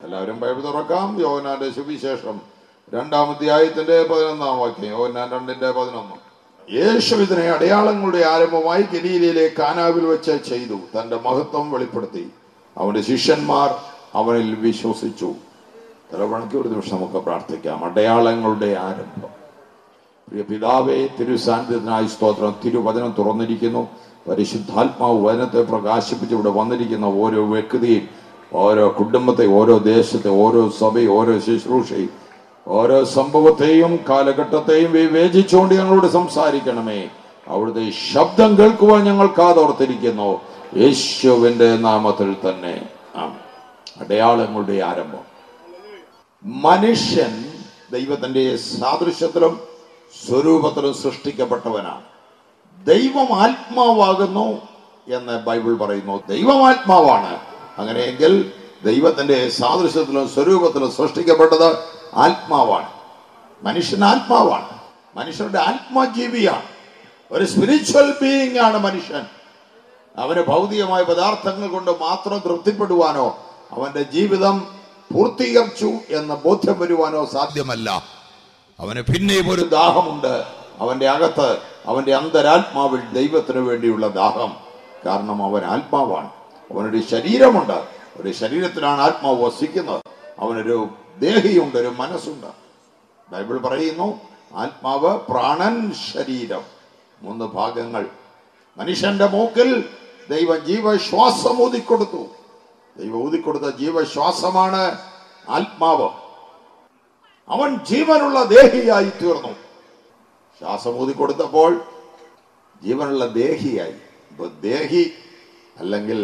എല്ലാവരും ബൈബിൾ തുറക്കാം യോഹനാന്റെ സുവിശേഷം രണ്ടാം അധ്യായത്തിന്റെ പതിനൊന്നാം വാക്യം യോഹനാൻ രണ്ടിന്റെ പതിനൊന്ന് യേശു ഇതിനെ അടയാളങ്ങളുടെ ആരംഭമായി ഗലീലയിലെ കാനാവിൽ വെച്ച് ചെയ്തു തന്റെ മഹത്വം വെളിപ്പെടുത്തി അവന്റെ ശിഷ്യന്മാർ അവനിൽ വിശ്വസിച്ചു തലവണയ്ക്ക് ഒരു നിമിഷം നമുക്ക് പ്രാർത്ഥിക്കാം അടയാളങ്ങളുടെ ആരംഭം പ്രിയ പിതാവേ തിരുസാന്നിധ്യത്തിനായി സ്തോത്രം തിരുവചനം തുറന്നിരിക്കുന്നു പരിശുദ്ധാത്മാവ് വചനത്തെ പ്രകാശിപ്പിച്ച് ഇവിടെ വന്നിരിക്കുന്ന ഓരോ വ്യക്തിയും ഓരോ കുടുംബത്തെ ഓരോ ദേശത്തെ ഓരോ സഭയും ഓരോ ശുശ്രൂഷയും ഓരോ സംഭവത്തെയും കാലഘട്ടത്തെയും വിവേചിച്ചുകൊണ്ട് ഞങ്ങളോട് സംസാരിക്കണമേ അവിടുത്തെ ശബ്ദം കേൾക്കുവാൻ ഞങ്ങൾ കാതോർത്തിരിക്കുന്നു യേശുവിന്റെ നാമത്തിൽ തന്നെ ആമേൻ. അടയാളങ്ങളുടെ ആരംഭം മനുഷ്യൻ ദൈവത്തിന്റെ സാദൃശ്യത്തിലും സ്വരൂപത്തിലും സൃഷ്ടിക്കപ്പെട്ടവനാണ് ദൈവം ആത്മാവാകുന്നു എന്ന് ബൈബിൾ പറയുന്നു ദൈവം ആത്മാവാണ് അങ്ങനെയെങ്കിൽ ദൈവത്തിന്റെ സാദൃശ്യത്തിലും സ്വരൂപത്തിലും സൃഷ്ടിക്കപ്പെട്ടത് ആത്മാവാണ് മനുഷ്യൻ ആത്മാവാണ് മനുഷ്യരുടെ ആത്മജീവിയാണ് ഒരു സ്പിരിച്വൽ ബീയിങ് ആണ് മനുഷ്യൻ അവന് ഭൗതികമായ പദാർത്ഥങ്ങൾ കൊണ്ട് മാത്രം തൃപ്തിപ്പെടുവാനോ അവന്റെ ജീവിതം പൂർത്തീകരിച്ചു എന്ന് ബോധ്യം വരുവാനോ സാധ്യമല്ല അവന് പിന്നെയും ഒരു ദാഹമുണ്ട് അവന്റെ അകത്ത് അവന്റെ അന്തരാത്മാവിൽ ദൈവത്തിന് വേണ്ടിയുള്ള ദാഹം കാരണം അവൻ ആത്മാവാണ് അവനൊരു ശരീരമുണ്ട് ഒരു ശരീരത്തിലാണ് ആത്മാവ് വസിക്കുന്നത് അവനൊരു ദേഹിയുണ്ട് ഒരു മനസ്സുണ്ട് ബൈബിൾ പറയുന്നു ആത്മാവ് പ്രാണൻ ശരീരം മൂന്ന് ഭാഗങ്ങൾ മനുഷ്യന്റെ മൂക്കിൽ ദൈവം ജീവശ്വാസം ഊതിക്കൊടുത്തു ദൈവം ഊതിക്കൊടുത്ത ജീവശ്വാസമാണ് ആത്മാവ് അവൻ ജീവനുള്ള ദേഹിയായി തീർന്നു ശ്വാസം ഊതിക്കൊടുത്തപ്പോൾ ജീവനുള്ള ദേഹിയായി ഇപ്പൊ ദേഹി അല്ലെങ്കിൽ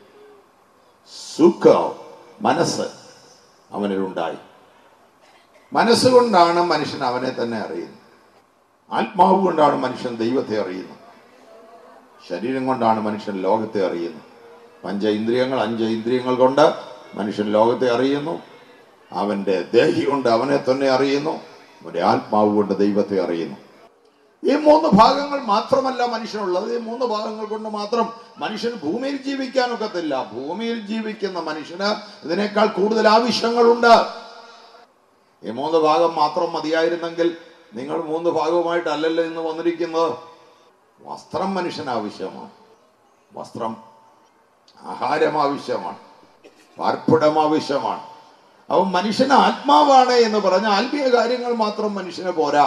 സുഖ മനസ്സ് അവനിലുണ്ടായി മനസ്സുകൊണ്ടാണ് മനുഷ്യൻ അവനെ തന്നെ അറിയുന്നത് ആത്മാവ് കൊണ്ടാണ് മനുഷ്യൻ ദൈവത്തെ അറിയുന്നത് ശരീരം കൊണ്ടാണ് മനുഷ്യൻ ലോകത്തെ അറിയുന്നത് പഞ്ച ഇന്ദ്രിയങ്ങൾ അഞ്ച് ഇന്ദ്രിയങ്ങൾ കൊണ്ട് മനുഷ്യൻ ലോകത്തെ അറിയുന്നു അവന്റെ ദേഹി കൊണ്ട് അവനെ തന്നെ അറിയുന്നു അവന്റെ ആത്മാവ് കൊണ്ട് ദൈവത്തെ അറിയുന്നു ഈ മൂന്ന് ഭാഗങ്ങൾ മാത്രമല്ല മനുഷ്യനുള്ളത് ഈ മൂന്ന് ഭാഗങ്ങൾ കൊണ്ട് മാത്രം മനുഷ്യൻ ഭൂമിയിൽ ജീവിക്കാനൊക്കത്തില്ല ഭൂമിയിൽ ജീവിക്കുന്ന മനുഷ്യന് ഇതിനേക്കാൾ കൂടുതൽ ആവശ്യങ്ങളുണ്ട് ഈ മൂന്ന് ഭാഗം മാത്രം മതിയായിരുന്നെങ്കിൽ നിങ്ങൾ മൂന്ന് ഭാഗവുമായിട്ടല്ലല്ലോ ഇന്ന് വന്നിരിക്കുന്നത് വസ്ത്രം മനുഷ്യന് ആവശ്യമാണ് വസ്ത്രം ആഹാരം ആവശ്യമാണ് പാർപ്പിടം ആവശ്യമാണ് അവൻ മനുഷ്യന് ആത്മാവാണ് എന്ന് പറഞ്ഞ ആത്മീയ കാര്യങ്ങൾ മാത്രം മനുഷ്യന് പോരാ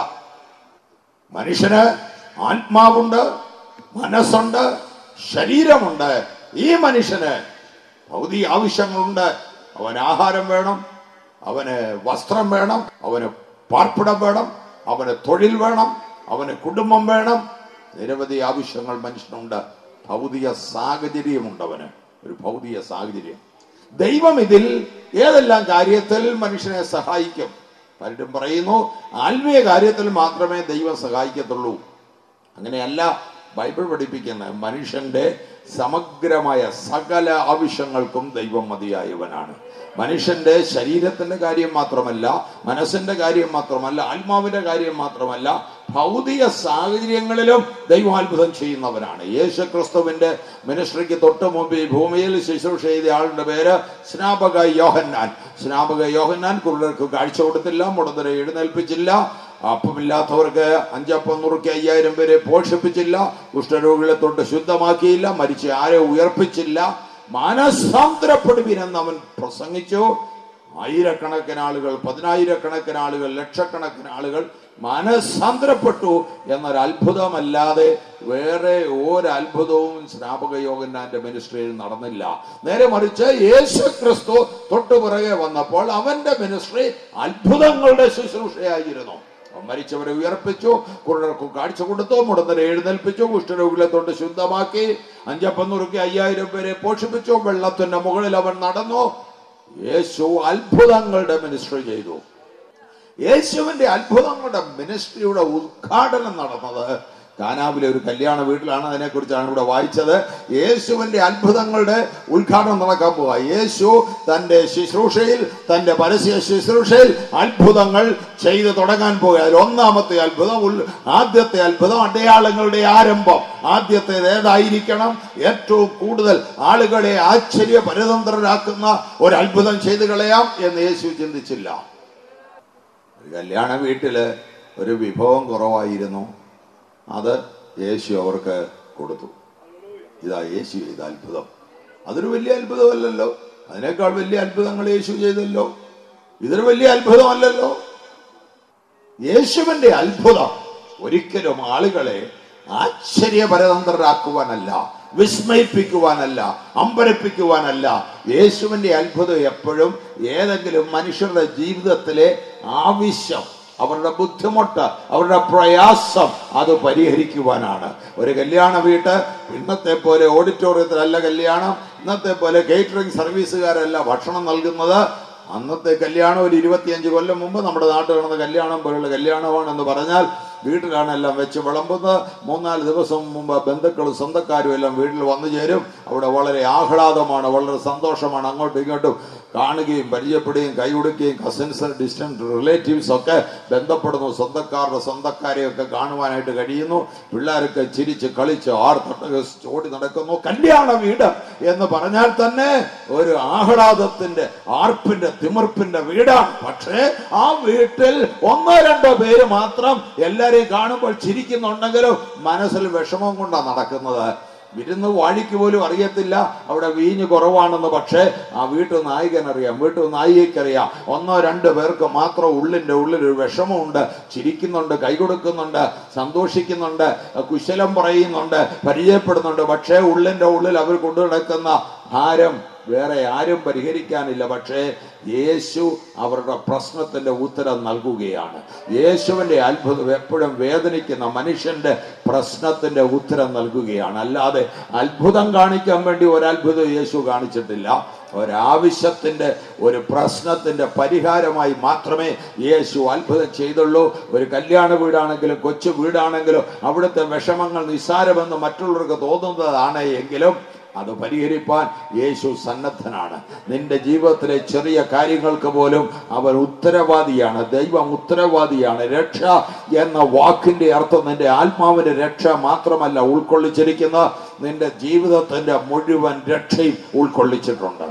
മനുഷ്യന് ആത്മാവുണ്ട് മനസ്സുണ്ട് ശരീരമുണ്ട് ഈ മനുഷ്യന് ഭൗതിക ആവശ്യങ്ങളുണ്ട് അവന് ആഹാരം വേണം അവന് വസ്ത്രം വേണം അവന് പാർപ്പിടം വേണം അവന് തൊഴിൽ വേണം അവന് കുടുംബം വേണം നിരവധി ആവശ്യങ്ങൾ മനുഷ്യനുണ്ട് ഭൗതിക സാഹചര്യമുണ്ട് അവന് ഒരു ഭൗതിക സാഹചര്യം ദൈവം ഇതിൽ ഏതെല്ലാം കാര്യത്തിൽ മനുഷ്യനെ സഹായിക്കും പലരും പറയുന്നു ആത്മീയ കാര്യത്തിൽ മാത്രമേ ദൈവം സഹായിക്കത്തുള്ളൂ അങ്ങനെയല്ല ബൈബിൾ പഠിപ്പിക്കുന്ന മനുഷ്യന്റെ സമഗ്രമായ സകല ആവശ്യങ്ങൾക്കും ദൈവം മതിയായവനാണ് മനുഷ്യന്റെ ശരീരത്തിന്റെ കാര്യം മാത്രമല്ല മനസ്സിന്റെ കാര്യം മാത്രമല്ല ആത്മാവിന്റെ കാര്യം മാത്രമല്ല ഭൗതിക സാഹചര്യങ്ങളിലും ദൈവം അത്ഭുതം ചെയ്യുന്നവനാണ് യേശു ക്രിസ്തുവിന്റെ മിനിസ്ട്രിക്ക് തൊട്ട് മുമ്പ് ഈ ഭൂമിയിൽ ശുശ്രൂഷ ചെയ്ത ആളുടെ പേര് സ്നാപക യോഹന്നാൻ സ്നാപക യോഹന്നാൻ കുരുടർക്ക് കാഴ്ച കൊടുത്തില്ല മുടന്തരെ എഴുന്നേൽപ്പിച്ചില്ല അപ്പമില്ലാത്തവർക്ക് അഞ്ചപ്പം നുറുക്കി അയ്യായിരം പേരെ പോഷിപ്പിച്ചില്ല കുഷ്ഠരോഗികളെ തൊട്ട് ശുദ്ധമാക്കിയില്ല മരിച്ച ആരെ ഉയർപ്പിച്ചില്ല മാനസാന്തരപ്പെടുവിനെന്ന് അവൻ പ്രസംഗിച്ചു ആയിരക്കണക്കിന് ആളുകൾ പതിനായിരക്കണക്കിന് ആളുകൾ ലക്ഷക്കണക്കിന് ആളുകൾ മാനസാന്തരപ്പെട്ടു എന്നൊരു അത്ഭുതമല്ലാതെ വേറെ ഒരു അത്ഭുതവും സ്നാപക യോഗന്നാന്റെ മിനിസ്ട്രിയിൽ നടന്നില്ല നേരെ മറിച്ച് യേശു ക്രിസ്തു തൊട്ടുപിറകെ വന്നപ്പോൾ അവന്റെ മിനിസ്ട്രി അത്ഭുതങ്ങളുടെ ശുശ്രൂഷയായിരുന്നു അവൻ മരിച്ചവരെ ഉയർപ്പിച്ചു കുരുടർക്ക് കാഴ്ച കൊടുത്തു മുടന്തരെ എഴുന്നേൽപ്പിച്ചു കുഷ്ഠരോഗികളെ തൊട്ട് ശുദ്ധമാക്കി അഞ്ചപ്പം നുറുക്കി അയ്യായിരം പേരെ പോഷിപ്പിച്ചു വെള്ളത്തിന്റെ മുകളിൽ അവൻ നടന്നു യേശു അത്ഭുതങ്ങളുടെ മിനിസ്ട്രി ചെയ്തു യേശുവിന്റെ അത്ഭുതങ്ങളുടെ മിനിസ്ട്രിയുടെ ഉദ്ഘാടനം നടന്നത് കാനാവിലെ ഒരു കല്യാണ വീട്ടിലാണ് അതിനെക്കുറിച്ചാണ് ഇവിടെ വായിച്ചത് യേശുവിന്റെ അത്ഭുതങ്ങളുടെ ഉദ്ഘാടനം നടക്കാൻ പോവാ യേശു തന്റെ ശുശ്രൂഷയിൽ തന്റെ പരസ്യ ശുശ്രൂഷയിൽ അത്ഭുതങ്ങൾ ചെയ്തു തുടങ്ങാൻ പോകുക അതിൽ ഒന്നാമത്തെ അത്ഭുതം ഉൽ- ആദ്യത്തെ അത്ഭുതം അടയാളങ്ങളുടെ ആരംഭം ആദ്യത്തേത് ഏതായിരിക്കണം ഏറ്റവും കൂടുതൽ ആളുകളെ ആശ്ചര്യ പരതന്ത്രരാക്കുന്ന ഒരു അത്ഭുതം ചെയ്തു കളയാം എന്ന് യേശു ചിന്തിച്ചില്ല ഒരു കല്യാണ വീട്ടില് ഒരു വിഭവം കുറവായിരുന്നു അത് യേശു അവർക്ക് കൊടുത്തു ഇതാ യേശു ചെയ്ത അത്ഭുതം അതൊരു വലിയ അത്ഭുതമല്ലല്ലോ അതിനേക്കാൾ വലിയ അത്ഭുതങ്ങൾ യേശു ചെയ്തല്ലോ ഇതൊരു വലിയ അത്ഭുതമല്ലല്ലോ യേശുവിന്റെ അത്ഭുതം ഒരിക്കലും ആളുകളെ ആശ്ചര്യപരതന്ത്രരാക്കുവാനല്ല വിസ്മയിപ്പിക്കുവാനല്ല അമ്പരപ്പിക്കുവാനല്ല യേശുവിന്റെ അത്ഭുതം എപ്പോഴും ഏതെങ്കിലും മനുഷ്യരുടെ ജീവിതത്തിലെ ആവശ്യം അവരുടെ ബുദ്ധിമുട്ട് അവരുടെ പ്രയാസം അത് പരിഹരിക്കുവാനാണ് ഒരു കല്യാണ വീട്ട് ഇന്നത്തെ പോലെ ഓഡിറ്റോറിയത്തിലല്ല കല്യാണം ഇന്നത്തെ പോലെ കേറ്ററിംഗ് സർവീസുകാരല്ല ഭക്ഷണം നൽകുന്നത് അന്നത്തെ കല്യാണം ഒരു ഇരുപത്തിയഞ്ച് കൊല്ലം മുമ്പ് നമ്മുടെ നാട്ടിൽ നടന്ന കല്യാണം പോലുള്ള കല്യാണമാണ് എന്ന് പറഞ്ഞാൽ വീട്ടിലാണ് എല്ലാം വെച്ച് വിളമ്പുന്നത് മൂന്നാല് ദിവസം മുമ്പ് ബന്ധുക്കളും സ്വന്തക്കാരും എല്ലാം വീട്ടിൽ വന്നു ചേരും അവിടെ വളരെ ആഹ്ലാദമാണ് വളരെ സന്തോഷമാണ് അങ്ങോട്ടും ഇങ്ങോട്ടും കാണുകയും പരിചയപ്പെടുകയും കൈ കൊടുക്കുകയും കസിൻസ് ഡിസ്റ്റന്റ് റിലേറ്റീവ്സ് ഒക്കെ ബന്ധപ്പെടുന്നു സ്വന്തക്കാരുടെ സ്വന്തക്കാരെയൊക്കെ കാണുവാനായിട്ട് കഴിയുന്നു പിള്ളേരൊക്കെ ചിരിച്ച് കളിച്ച് ആർത്തട്ടക ഓടി നടക്കുന്നു കല്യാണ വീട് എന്ന് പറഞ്ഞാൽ തന്നെ ഒരു ആഹ്ലാദത്തിന്റെ ആർപ്പിന്റെ തിമിർപ്പിന്റെ വീടാണ് പക്ഷേ ആ വീട്ടിൽ ഒന്നോ രണ്ടോ പേര് മാത്രം എല്ലാരെയും കാണുമ്പോൾ ചിരിക്കുന്നുണ്ടെങ്കിലും മനസ്സിൽ വിഷമം കൊണ്ടാണ് നടക്കുന്നത് വിരുന്ന് വാഴിക്ക് പോലും അറിയത്തില്ല അവിടെ വീഞ്ഞ് കുറവാണെന്ന് പക്ഷേ ആ വീട്ടു നായകനറിയാം വീട്ടു നായികയ്ക്കറിയാം ഒന്നോ രണ്ടോ പേർക്ക് മാത്രം ഉള്ളിൻ്റെ ഉള്ളിൽ ഒരു വിഷമമുണ്ട് ചിരിക്കുന്നുണ്ട് കൈ കൊടുക്കുന്നുണ്ട് സന്തോഷിക്കുന്നുണ്ട് കുശലം പറയുന്നുണ്ട് പരിചയപ്പെടുന്നുണ്ട് പക്ഷേ ഉള്ളിൻ്റെ ഉള്ളിൽ അവർ കൊണ്ടു നടക്കുന്ന ഭാരം വേറെ ആരും പരിഹരിക്കാനില്ല പക്ഷേ യേശു അവരുടെ പ്രശ്നത്തിന്റെ ഉത്തരം നൽകുകയാണ് യേശുവിന്റെ അത്ഭുതം എപ്പോഴും വേദനിക്കുന്ന മനുഷ്യന്റെ പ്രശ്നത്തിന്റെ ഉത്തരം നൽകുകയാണ് അല്ലാതെ അത്ഭുതം കാണിക്കാൻ വേണ്ടി ഒരത്ഭുതം യേശു കാണിച്ചിട്ടില്ല ഒരാവശ്യത്തിന്റെ ഒരു പ്രശ്നത്തിന്റെ പരിഹാരമായി മാത്രമേ യേശു അത്ഭുതം ചെയ്തുള്ളൂ ഒരു കല്യാണ വീടാണെങ്കിലും കൊച്ചു വീടാണെങ്കിലും അവിടുത്തെ വിഷമങ്ങൾ നിസ്സാരമെന്ന് മറ്റുള്ളവർക്ക് തോന്നുന്നതാണ് എങ്കിലും അത് പരിഹരിപ്പാൻ യേശു സന്നദ്ധനാണ് നിന്റെ ജീവിതത്തിലെ ചെറിയ കാര്യങ്ങൾക്ക് പോലും അവൻ ഉത്തരവാദിയാണ് ദൈവം ഉത്തരവാദിയാണ് രക്ഷ എന്ന വാക്കിന്റെ അർത്ഥം നിന്റെ ആത്മാവിന്റെ രക്ഷ മാത്രമല്ല ഉൾക്കൊള്ളിച്ചിരിക്കുന്ന നിന്റെ ജീവിതത്തിന്റെ മുഴുവൻ രക്ഷയും ഉൾക്കൊള്ളിച്ചിട്ടുണ്ട്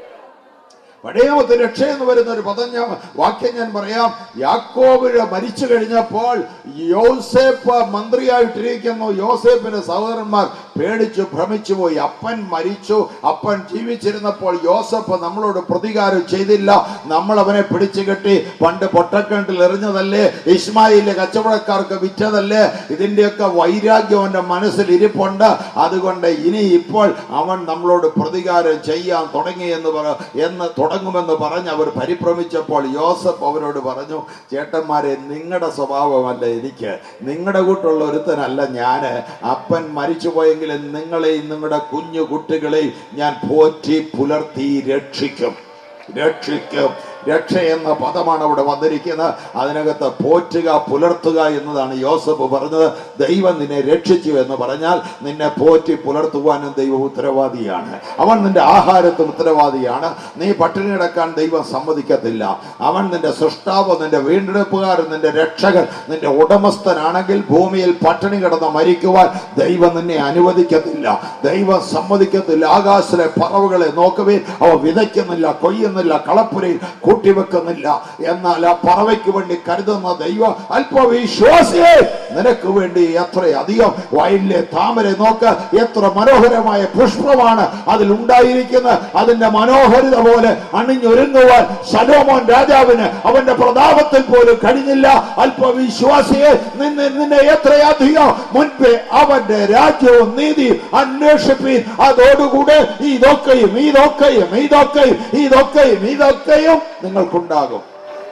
പഴയമത്തെ രക്ഷ എന്ന് വരുന്ന ഒരു പദം ഞാൻ വാക്യം ഞാൻ പറയാം യാക്കോബിന് മരിച്ചു കഴിഞ്ഞപ്പോൾ യോസേപ്പ് മന്ത്രിയായിട്ടിരിക്കുന്നു യോസേപ്പിന്റെ സഹോദരന്മാർ പേടിച്ചു ഭ്രമിച്ചു പോയി അപ്പൻ മരിച്ചു അപ്പൻ ജീവിച്ചിരുന്നപ്പോൾ യോസഫ് നമ്മളോട് പ്രതികാരം ചെയ്തില്ല നമ്മൾ അവനെ പിടിച്ചു കെട്ടി പണ്ട് പൊട്ടക്കിണറ്റിൽ എറിഞ്ഞതല്ലേ ഇസ്മായിലെ കച്ചവടക്കാർക്ക് വിറ്റതല്ലേ ഇതിന്റെയൊക്കെ വൈരാഗ്യം അവന്റെ മനസ്സിൽ ഇരിപ്പുണ്ട് അതുകൊണ്ട് ഇനി ഇപ്പോൾ അവൻ നമ്മളോട് പ്രതികാരം ചെയ്യാൻ തുടങ്ങി എന്ന് പറ എന്ന് തുടങ്ങുമെന്ന് പറഞ്ഞ് അവർ പരിഭ്രമിച്ചപ്പോൾ യോസഫ് അവരോട് പറഞ്ഞു ചേട്ടന്മാരെ നിങ്ങളുടെ സ്വഭാവമല്ല എനിക്ക് നിങ്ങളുടെ കൂട്ടുള്ള ഒരുത്തനല്ല ഞാന് അപ്പൻ മരിച്ചുപോയെങ്കിലും നിങ്ങളെയും നിങ്ങളുടെ കുഞ്ഞു കുട്ടികളെയും ഞാൻ പോറ്റി പുലർത്തി രക്ഷിക്കും രക്ഷിക്കും രക്ഷ എന്ന പദമാണ് അവിടെ വന്നിരിക്കുന്നത് അതിനകത്ത് പോറ്റുക പുലർത്തുക എന്നതാണ് യോസഫ് പറഞ്ഞത് ദൈവം നിന്നെ രക്ഷിച്ചു എന്ന് പറഞ്ഞാൽ നിന്നെ പോറ്റി പുലർത്തുവാനും ദൈവം ഉത്തരവാദിയാണ് അവൻ നിന്റെ ആഹാരത്തിന് ഉത്തരവാദിയാണ് നീ പട്ടിണി കിടക്കാൻ ദൈവം സമ്മതിക്കത്തില്ല അവൻ നിന്റെ സൃഷ്ടാവ് നിന്റെ വീണ്ടെടുപ്പുകാരൻ നിന്റെ രക്ഷകൻ നിന്റെ ഉടമസ്ഥനാണെങ്കിൽ ഭൂമിയിൽ പട്ടിണി കിടന്ന് മരിക്കുവാൻ ദൈവം നിന്നെ അനുവദിക്കത്തില്ല ദൈവം സമ്മതിക്കത്തില്ല ആകാശത്തിലെ പറവുകളെ നോക്കുവേ അവ വിതയ്ക്കുന്നില്ല കൊയ്യുന്നില്ല കളപ്പുരയിൽ കൂട്ടിവെക്കുന്നില്ല എന്നാൽ ആ പറവയ്ക്ക് വേണ്ടി കരുതുന്ന ദൈവം അല്പവിശ്വാസിയെ നിനക്ക് വേണ്ടി എത്ര അധികം വയലിലെ താമര നോക്ക് എത്ര മനോഹരമായ പുഷ്പമാണ് അതിൽ ഉണ്ടായിരിക്കുന്നത് അതിന്റെ മനോഹരിത പോലെ അണിഞ്ഞൊരുങ്ങുവാൻ സലോമോൻ രാജാവിന് അവന്റെ പ്രതാപത്തിൽ പോലും കഴിഞ്ഞില്ല അല്പവിശ്വാസിയെ നിന്നെ നിന്നെ എത്രയധികം മുൻപേ അവന്റെ രാജ്യവും നീതിയും അന്വേഷിപ്പീൻ അതോടുകൂടെ ഇതൊക്കെയും ഇതൊക്കെയും ഇതൊക്കെയും ഇതൊക്കെയും ഇതൊക്കെയും നിങ്ങൾക്കുണ്ടാകും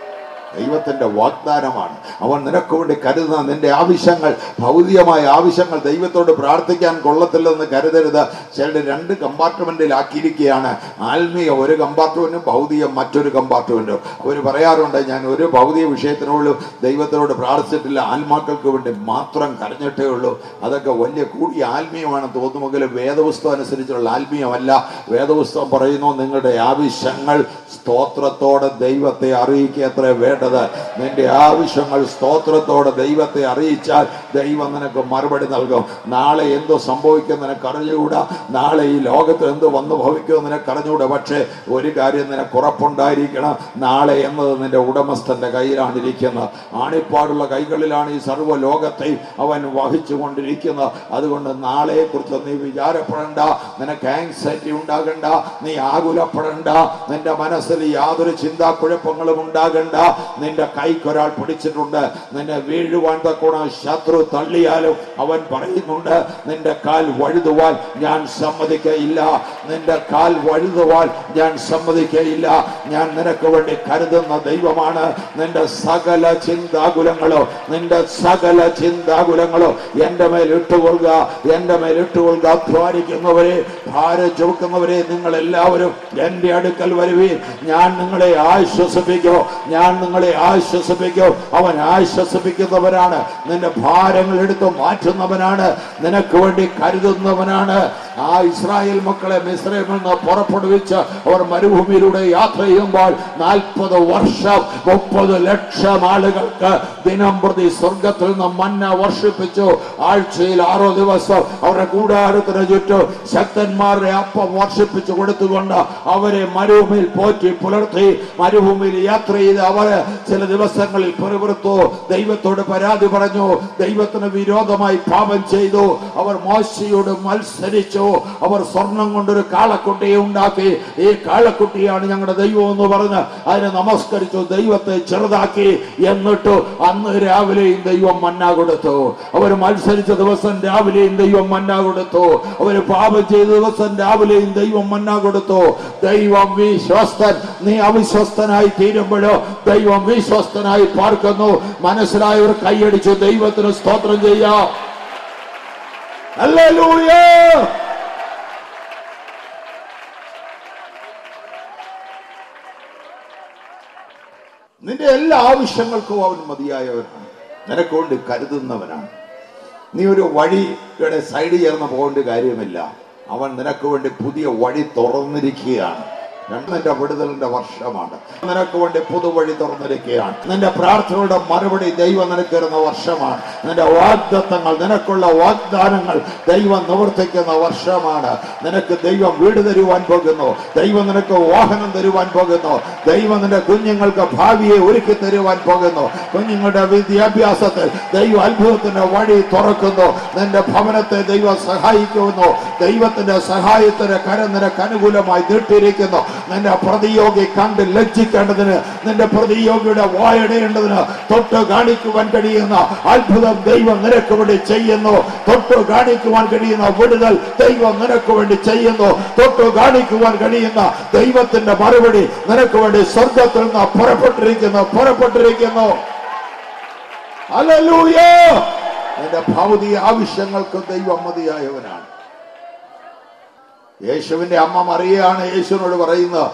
ദൈവത്തിന്റെ വാഗ്ദാനമാണ് അവൻ നിനക്ക് വേണ്ടി കരുതുന്ന നിന്റെ ആവശ്യങ്ങൾ ഭൗതികമായ ആവശ്യങ്ങൾ ദൈവത്തോട് പ്രാർത്ഥിക്കാൻ കൊള്ളത്തില്ലെന്ന് കരുതരുത് ചിലർ രണ്ട് കമ്പാർട്ട്മെന്റിലാക്കിയിരിക്കുകയാണ് ആത്മീയ ഒരു കമ്പാർട്ട്മെന്റും ഭൗതികം മറ്റൊരു കമ്പാർട്ട്മെന്റും അവർ പറയാറുണ്ട് ഞാൻ ഒരു ഭൗതിക വിഷയത്തിനുള്ളൂ ദൈവത്തോട് പ്രാർത്ഥിച്ചിട്ടില്ല ആത്മാക്കൾക്ക് വേണ്ടി മാത്രം കരഞ്ഞിട്ടേ ഉള്ളൂ അതൊക്കെ വലിയ കൂടിയ ആത്മീയമാണെന്ന് തോന്നുമെങ്കിലും വേദപുസ്തകം അനുസരിച്ചുള്ള ആത്മീയമല്ല വേദപുസ്തകം പറയുന്നു നിങ്ങളുടെ ആവശ്യങ്ങൾ സ്തോത്രത്തോടെ ദൈവത്തെ അറിയിക്കുക അത്ര വേണ്ടത് നിന്റെ ആവശ്യങ്ങൾ സ്തോത്രത്തോടെ ദൈവത്തെ അറിയിച്ചാൽ ദൈവം നിനക്ക് മറുപടി നൽകും നാളെ എന്തോ സംഭവിക്കും നിനക്ക് അറിഞ്ഞുകൂടാ നാളെ ഈ ലോകത്ത് എന്ത് വന്നു ഭവിക്കുമോ നിനക്ക് അറിഞ്ഞുകൂടാ പക്ഷേ ഒരു കാര്യം നിനക്ക് ഉറപ്പുണ്ടായിരിക്കണം നാളെ എന്നത് നിന്റെ ഉടമസ്ഥന്റെ കയ്യിലാണ് ഇരിക്കുന്നത് ആണിപ്പാടുള്ള കൈകളിലാണ് ഈ സർവ്വ ലോകത്തെയും അവൻ വഹിച്ചു കൊണ്ടിരിക്കുന്നത് അതുകൊണ്ട് നാളെയെ കുറിച്ച് നീ വിചാരപ്പെടണ്ട നിനക്ക് ആങ്സൈറ്റി ഉണ്ടാകണ്ട നീ ആകുലപ്പെടണ്ട നിന്റെ മനസ്സിൽ യാതൊരു ചിന്താക്കുഴപ്പങ്ങളും ഉണ്ടാകണ്ട നിന്റെ കൈക്കൊരാൾ പിടിച്ചിട്ടുണ്ട് നിന്നെ വീഴുവാൻ തക്കോണ ശത്രു തള്ളിയാലും അവൻ പറയുന്നുണ്ട് നിന്റെ കാൽ വഴുതുവാൻ ഞാൻ സമ്മതിക്കയില്ല നിന്റെ കാൽ വഴുതുവാൻ ഞാൻ സമ്മതിക്കയില്ല ഞാൻ നിനക്ക് വേണ്ടി കരുതുന്ന ദൈവമാണ് നിന്റെ സകല ചിന്താകുലങ്ങളോ നിന്റെ സകല ചിന്താകുലങ്ങളോ എന്റെ മേൽ ഇട്ടുകൊള്ളുക എന്റെ മേൽ ഇട്ടുകൊള്ളുക അധ്വാനിക്കുന്നവരെ ഭാരം ചുമക്കുന്നവരെ നിങ്ങൾ എല്ലാവരും എന്റെ അടുക്കൽ വരുവീൻ ഞാൻ നിങ്ങളെ ആശ്വസിപ്പിക്കും ഞാൻ നിങ്ങളെ ആശ്വസിപ്പിക്കും അവൻ ആശ്വസിപ്പിക്കുന്നവനാണ് നിന്റെ ഭാരങ്ങൾ എടുത്ത് മാറ്റുന്നവനാണ് നിനക്ക് വേണ്ടി കരുതുന്നവനാണ് ആ ഇസ്രായേൽ മക്കളെ മിശ്രയിൽ നിന്ന് പുറപ്പെടുവിച്ച് അവർ മരുഭൂമിയിലൂടെ യാത്ര ചെയ്യുമ്പോൾ നാൽപ്പത് വർഷം മുപ്പത് ലക്ഷം ആളുകൾക്ക് ദിനം പ്രതി സ്വർഗത്തിൽ നിന്ന് മന്ന വർഷിപ്പിച്ചു ആഴ്ചയിൽ ആറോ ദിവസം അവരുടെ കൂടാരത്തിന് ചുറ്റും ശക്തന്മാരുടെ അപ്പം വർഷിപ്പിച്ചു കൊടുത്തുകൊണ്ട് അവരെ മരുഭൂമിയിൽ പോറ്റി പുലർത്തി മരുഭൂമിയിൽ യാത്ര ചെയ്ത് അവര് ചില ദിവസങ്ങളിൽ പിറുപിറുത്തു ദൈവത്തോട് പരാതി പറഞ്ഞു ദൈവത്തിന് വിരോധമായി പാപം ചെയ്തു അവർ മോശയോട് മത്സരിച്ചു അവർ സ്വർണം കൊണ്ടൊരു കാളക്കുട്ടിയെ ഉണ്ടാക്കി ഈ കാളക്കുട്ടിയാണ് ഞങ്ങളുടെ ദൈവം എന്ന് പറഞ്ഞ് അതിനെ നമസ്കരിച്ചു ദൈവത്തെ ചെറുതാക്കി എന്നിട്ട് അന്ന് രാവിലെയും ദൈവം മന്ന കൊടുത്തു അവർ മത്സരിച്ച ദിവസം രാവിലെയും ദൈവം മന്ന കൊടുത്തു അവർ പാപം ചെയ്ത ദിവസം രാവിലെയും ദൈവം മന്ന കൊടുത്തു ദൈവം വിശ്വസ്തൻ നീ അവിശ്വസ്തനായി തീരുമ്പോഴോ ദൈവം വിശ്വസ്തനായി പാർക്കുന്നു മനസ്സിലായവർ കൈയടിച്ചു ദൈവത്തിന് സ്തോത്രം ചെയ്യാം ഹല്ലേലൂയ നിന്റെ എല്ലാ ആവശ്യങ്ങൾക്കും അവൻ മതിയായവനാണ് നിനക്ക് കൊണ്ട് കരുതുന്നവനാണ് നീ ഒരു വഴിയുടെ സൈഡിൽ ചേർന്ന് പോകേണ്ട കാര്യമില്ല അവൻ നിനക്ക് വേണ്ടി പുതിയ വഴി തുറന്നിരിക്കുകയാണ് രണ്ട് നിന്റെ വിടുതലിന്റെ വർഷമാണ് നിനക്ക് വേണ്ടി പുതുവഴി തുറന്നിരിക്കുകയാണ് നിന്റെ പ്രാർത്ഥനയുടെ മറുപടി ദൈവം നിനക്ക് തരുന്ന വർഷമാണ് നിന്റെ വാഗ്ദത്തങ്ങൾ നിനക്കുള്ള വാഗ്ദാനങ്ങൾ ദൈവം നിവർത്തിക്കുന്ന വർഷമാണ് നിനക്ക് ദൈവം വീട് തരുവാൻ പോകുന്നു ദൈവം നിനക്ക് വാഹനം തരുവാൻ പോകുന്നു ദൈവം നിന്റെ കുഞ്ഞുങ്ങൾക്ക് ഭാവിയെ ഒരുക്കി തരുവാൻ പോകുന്നു കുഞ്ഞുങ്ങളുടെ വിദ്യാഭ്യാസത്തിൽ ദൈവം അത്ഭുതത്തിന്റെ വഴി തുറക്കുന്നു നിന്റെ ഭവനത്തെ ദൈവം സഹായിക്കുന്നു ദൈവത്തിന്റെ സഹായത്തിന് കരം നിനക്ക് അനുകൂലമായി നീട്ടിയിരിക്കുന്നു നിന്റെ പ്രതിയോഗി കണ്ട് ലജ്ജിക്കേണ്ടതിന് നിന്റെ പ്രതിയോഗിയുടെ വായടേണ്ടതിന് തൊട്ട് കാണിക്കുവാൻ കഴിയുന്ന അത്ഭുതം ദൈവം നിനക്ക് വേണ്ടി ചെയ്യുന്നു തൊട്ട് കാണിക്കുവാൻ കഴിയുന്ന വിടുതൽ ദൈവം നിനക്ക് വേണ്ടി ചെയ്യുന്നു തൊട്ട് കാണിക്കുവാൻ കഴിയുന്ന ദൈവത്തിന്റെ മറുപടി നിനക്ക് വേണ്ടി സ്വർഗത്തിൽ നിന്ന് പുറപ്പെട്ടിരിക്കുന്നു പുറപ്പെട്ടിരിക്കുന്നു ഹല്ലേലൂയ നിന്റെ ഭൗതിക ആവശ്യങ്ങൾക്ക് ദൈവം മതിയായവനാണ് യേശുവിന്റെ അമ്മ മറിയാണ് യേശുവിനോട് പറയുന്നത്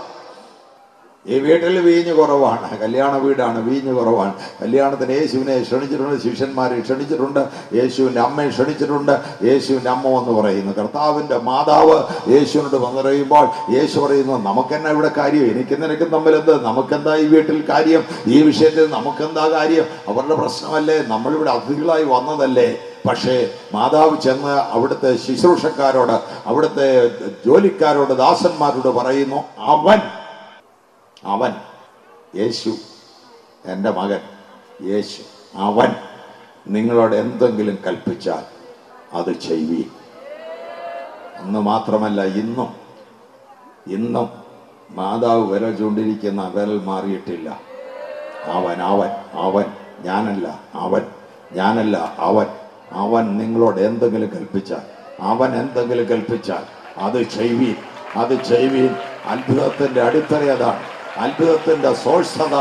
ഈ വീട്ടിൽ വീഞ്ഞ് കുറവാണ് കല്യാണ വീടാണ് വീഞ്ഞ് കുറവാണ് കല്യാണത്തിന് യേശുവിനെ ക്ഷണിച്ചിട്ടുണ്ട് ശിഷ്യന്മാരെ ക്ഷണിച്ചിട്ടുണ്ട് യേശുവിൻ്റെ അമ്മയെ ക്ഷണിച്ചിട്ടുണ്ട് യേശുവിൻ്റെ അമ്മ എന്ന് പറയുന്നു കർത്താവിൻ്റെ മാതാവ് യേശുവിനോട് വന്നറിയുമ്പോൾ യേശു പറയുന്നു നമുക്കെന്നാ ഇവിടെ കാര്യം എനിക്ക് നിനക്കും തമ്മിൽ എന്ത് നമുക്കെന്താ ഈ വീട്ടിൽ കാര്യം ഈ വിഷയത്തിൽ നമുക്കെന്താ കാര്യം അവരുടെ പ്രശ്നമല്ലേ നമ്മളിവിടെ അതിഥികളായി വന്നതല്ലേ പക്ഷേ മാതാവ് ചെന്ന് അവിടുത്തെ ശുശ്രൂഷക്കാരോട് അവിടുത്തെ ജോലിക്കാരോട് ദാസന്മാരോട് പറയുന്നു അവൻ അവൻ യേശു എൻ്റെ മകൻ യേശു അവൻ നിങ്ങളോട് എന്തെങ്കിലും കൽപ്പിച്ചാൽ അത് ചെയ്യുവീൻ അന്ന് മാത്രമല്ല ഇന്നും ഇന്നും മാതാവ് വിരൽ ചൂണ്ടിരിക്കുന്ന വിരൽ മാറിയിട്ടില്ല അവൻ അവൻ അവൻ ഞാനല്ല അവൻ ഞാനല്ല അവൻ അവൻ നിങ്ങളോട് എന്തെങ്കിലും കൽപ്പിച്ചാൽ അവൻ എന്തെങ്കിലും കൽപ്പിച്ചാൽ അത് ചെയ്യുവീൻ അത് ചെയ്യുവീൻ അത്ഭുതത്തിന്റെ അടിത്തറ അതാണ് അത്ഭുതത്തിന്റെ സോഴ്സ് അതാണ്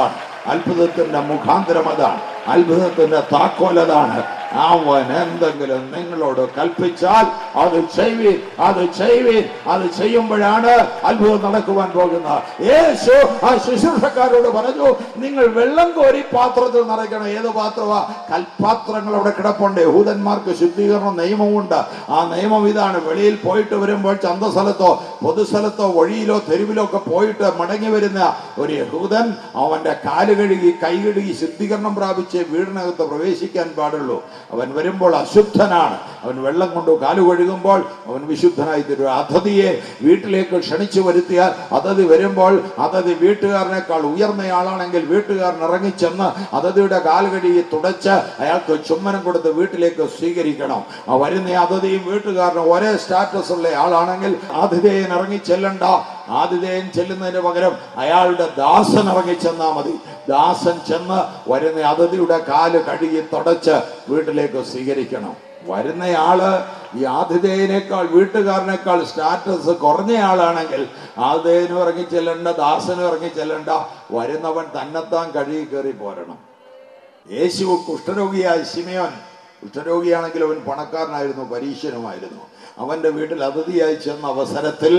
അത്ഭുതത്തിന്റെ മുഖാന്തരം അതാണ് അത്ഭുതത്തിന്റെ താക്കോലതാണ് അവൻ എന്തെങ്കിലും നിങ്ങളോട് കൽപ്പിച്ചാൽ അത് ചെയ്യുവീൻ അത് ചെയ്യുവീൻ അത് ചെയ്യുമ്പോഴാണ് അത്ഭുതം നടക്കുവാൻ പോകുന്നത് യേശു ആ ശുശ്രൂഷക്കാരോട് പറഞ്ഞു നിങ്ങൾ വെള്ളം കോരി പാത്രത്തിൽ നിറയ്ക്കണം ഏത് പാത്രമാ കൽപാത്രങ്ങൾ അവിടെ കിടപ്പുണ്ട് യഹൂദന്മാർക്ക് ശുദ്ധീകരണ നിയമമുണ്ട് ആ നിയമം ഇതാണ് വെളിയിൽ പോയിട്ട് വരുമ്പോൾ ചന്തസ്ഥലത്തോ പൊതുസ്ഥലത്തോ വഴിയിലോ തെരുവിലോ ഒക്കെ പോയിട്ട് മടങ്ങി വരുന്ന ഒരു യഹൂദൻ അവന്റെ കാല് കഴുകി കൈ കഴുകി ശുദ്ധീകരണം പ്രാപിച്ച് വീടിനകത്ത് പ്രവേശിക്കാൻ പാടുള്ളൂ അവൻ വരുമ്പോൾ അശുദ്ധനാണ് അവൻ വെള്ളം കൊണ്ട് കാല് കഴുകുമ്പോൾ അവൻ വിശുദ്ധനായി തരും അതിഥിയെ വീട്ടിലേക്ക് ക്ഷണിച്ചു വരുത്തിയാൽ അതിഥി വരുമ്പോൾ അതിഥി വീട്ടുകാരനേക്കാൾ ഉയർന്നയാളാണെങ്കിൽ വീട്ടുകാരൻ ഇറങ്ങിച്ചെന്ന് അതിഥിയുടെ കാല് കഴുകി തുടച്ച് അയാൾക്ക് ചുമ്മനം കൊടുത്ത് വീട്ടിലേക്ക് സ്വീകരിക്കണം ആ വരുന്ന അതിഥിയും വീട്ടുകാരനും ഒരേ സ്റ്റാറ്റസ് ഉള്ള ആളാണെങ്കിൽ ആതിഥേയൻ ഇറങ്ങി ചെല്ലണ്ട ആതിഥേയൻ ചെല്ലുന്നതിന് പകരം അയാളുടെ ദാസൻ ഇറങ്ങി ചെന്നാ മതി ദാസൻ ചെന്ന് വരുന്ന അതിഥിയുടെ കാല് കഴുകി തുടച്ച് വീട്ടിലേക്ക് സ്വീകരിക്കണം വരുന്നയാള് ഈ ആതിഥേയനേക്കാൾ വീട്ടുകാരനേക്കാൾ സ്റ്റാറ്റസ് കുറഞ്ഞയാളാണെങ്കിൽ ആതിഥേയനും ഇറങ്ങി ചെല്ലണ്ട ദാസനും ഇറങ്ങി ചെല്ലണ്ട വരുന്നവൻ തന്നെത്താൻ കഴുകി കയറി പോരണം യേശു കുഷ്ഠരോഗിയായ ശിമയോൻ കുഷ്ഠരോഗിയാണെങ്കിൽ അവൻ പണക്കാരനായിരുന്നു പരീക്ഷനുമായിരുന്നു അവന്റെ വീട്ടിൽ അതിഥിയായി ചെന്ന അവസരത്തിൽ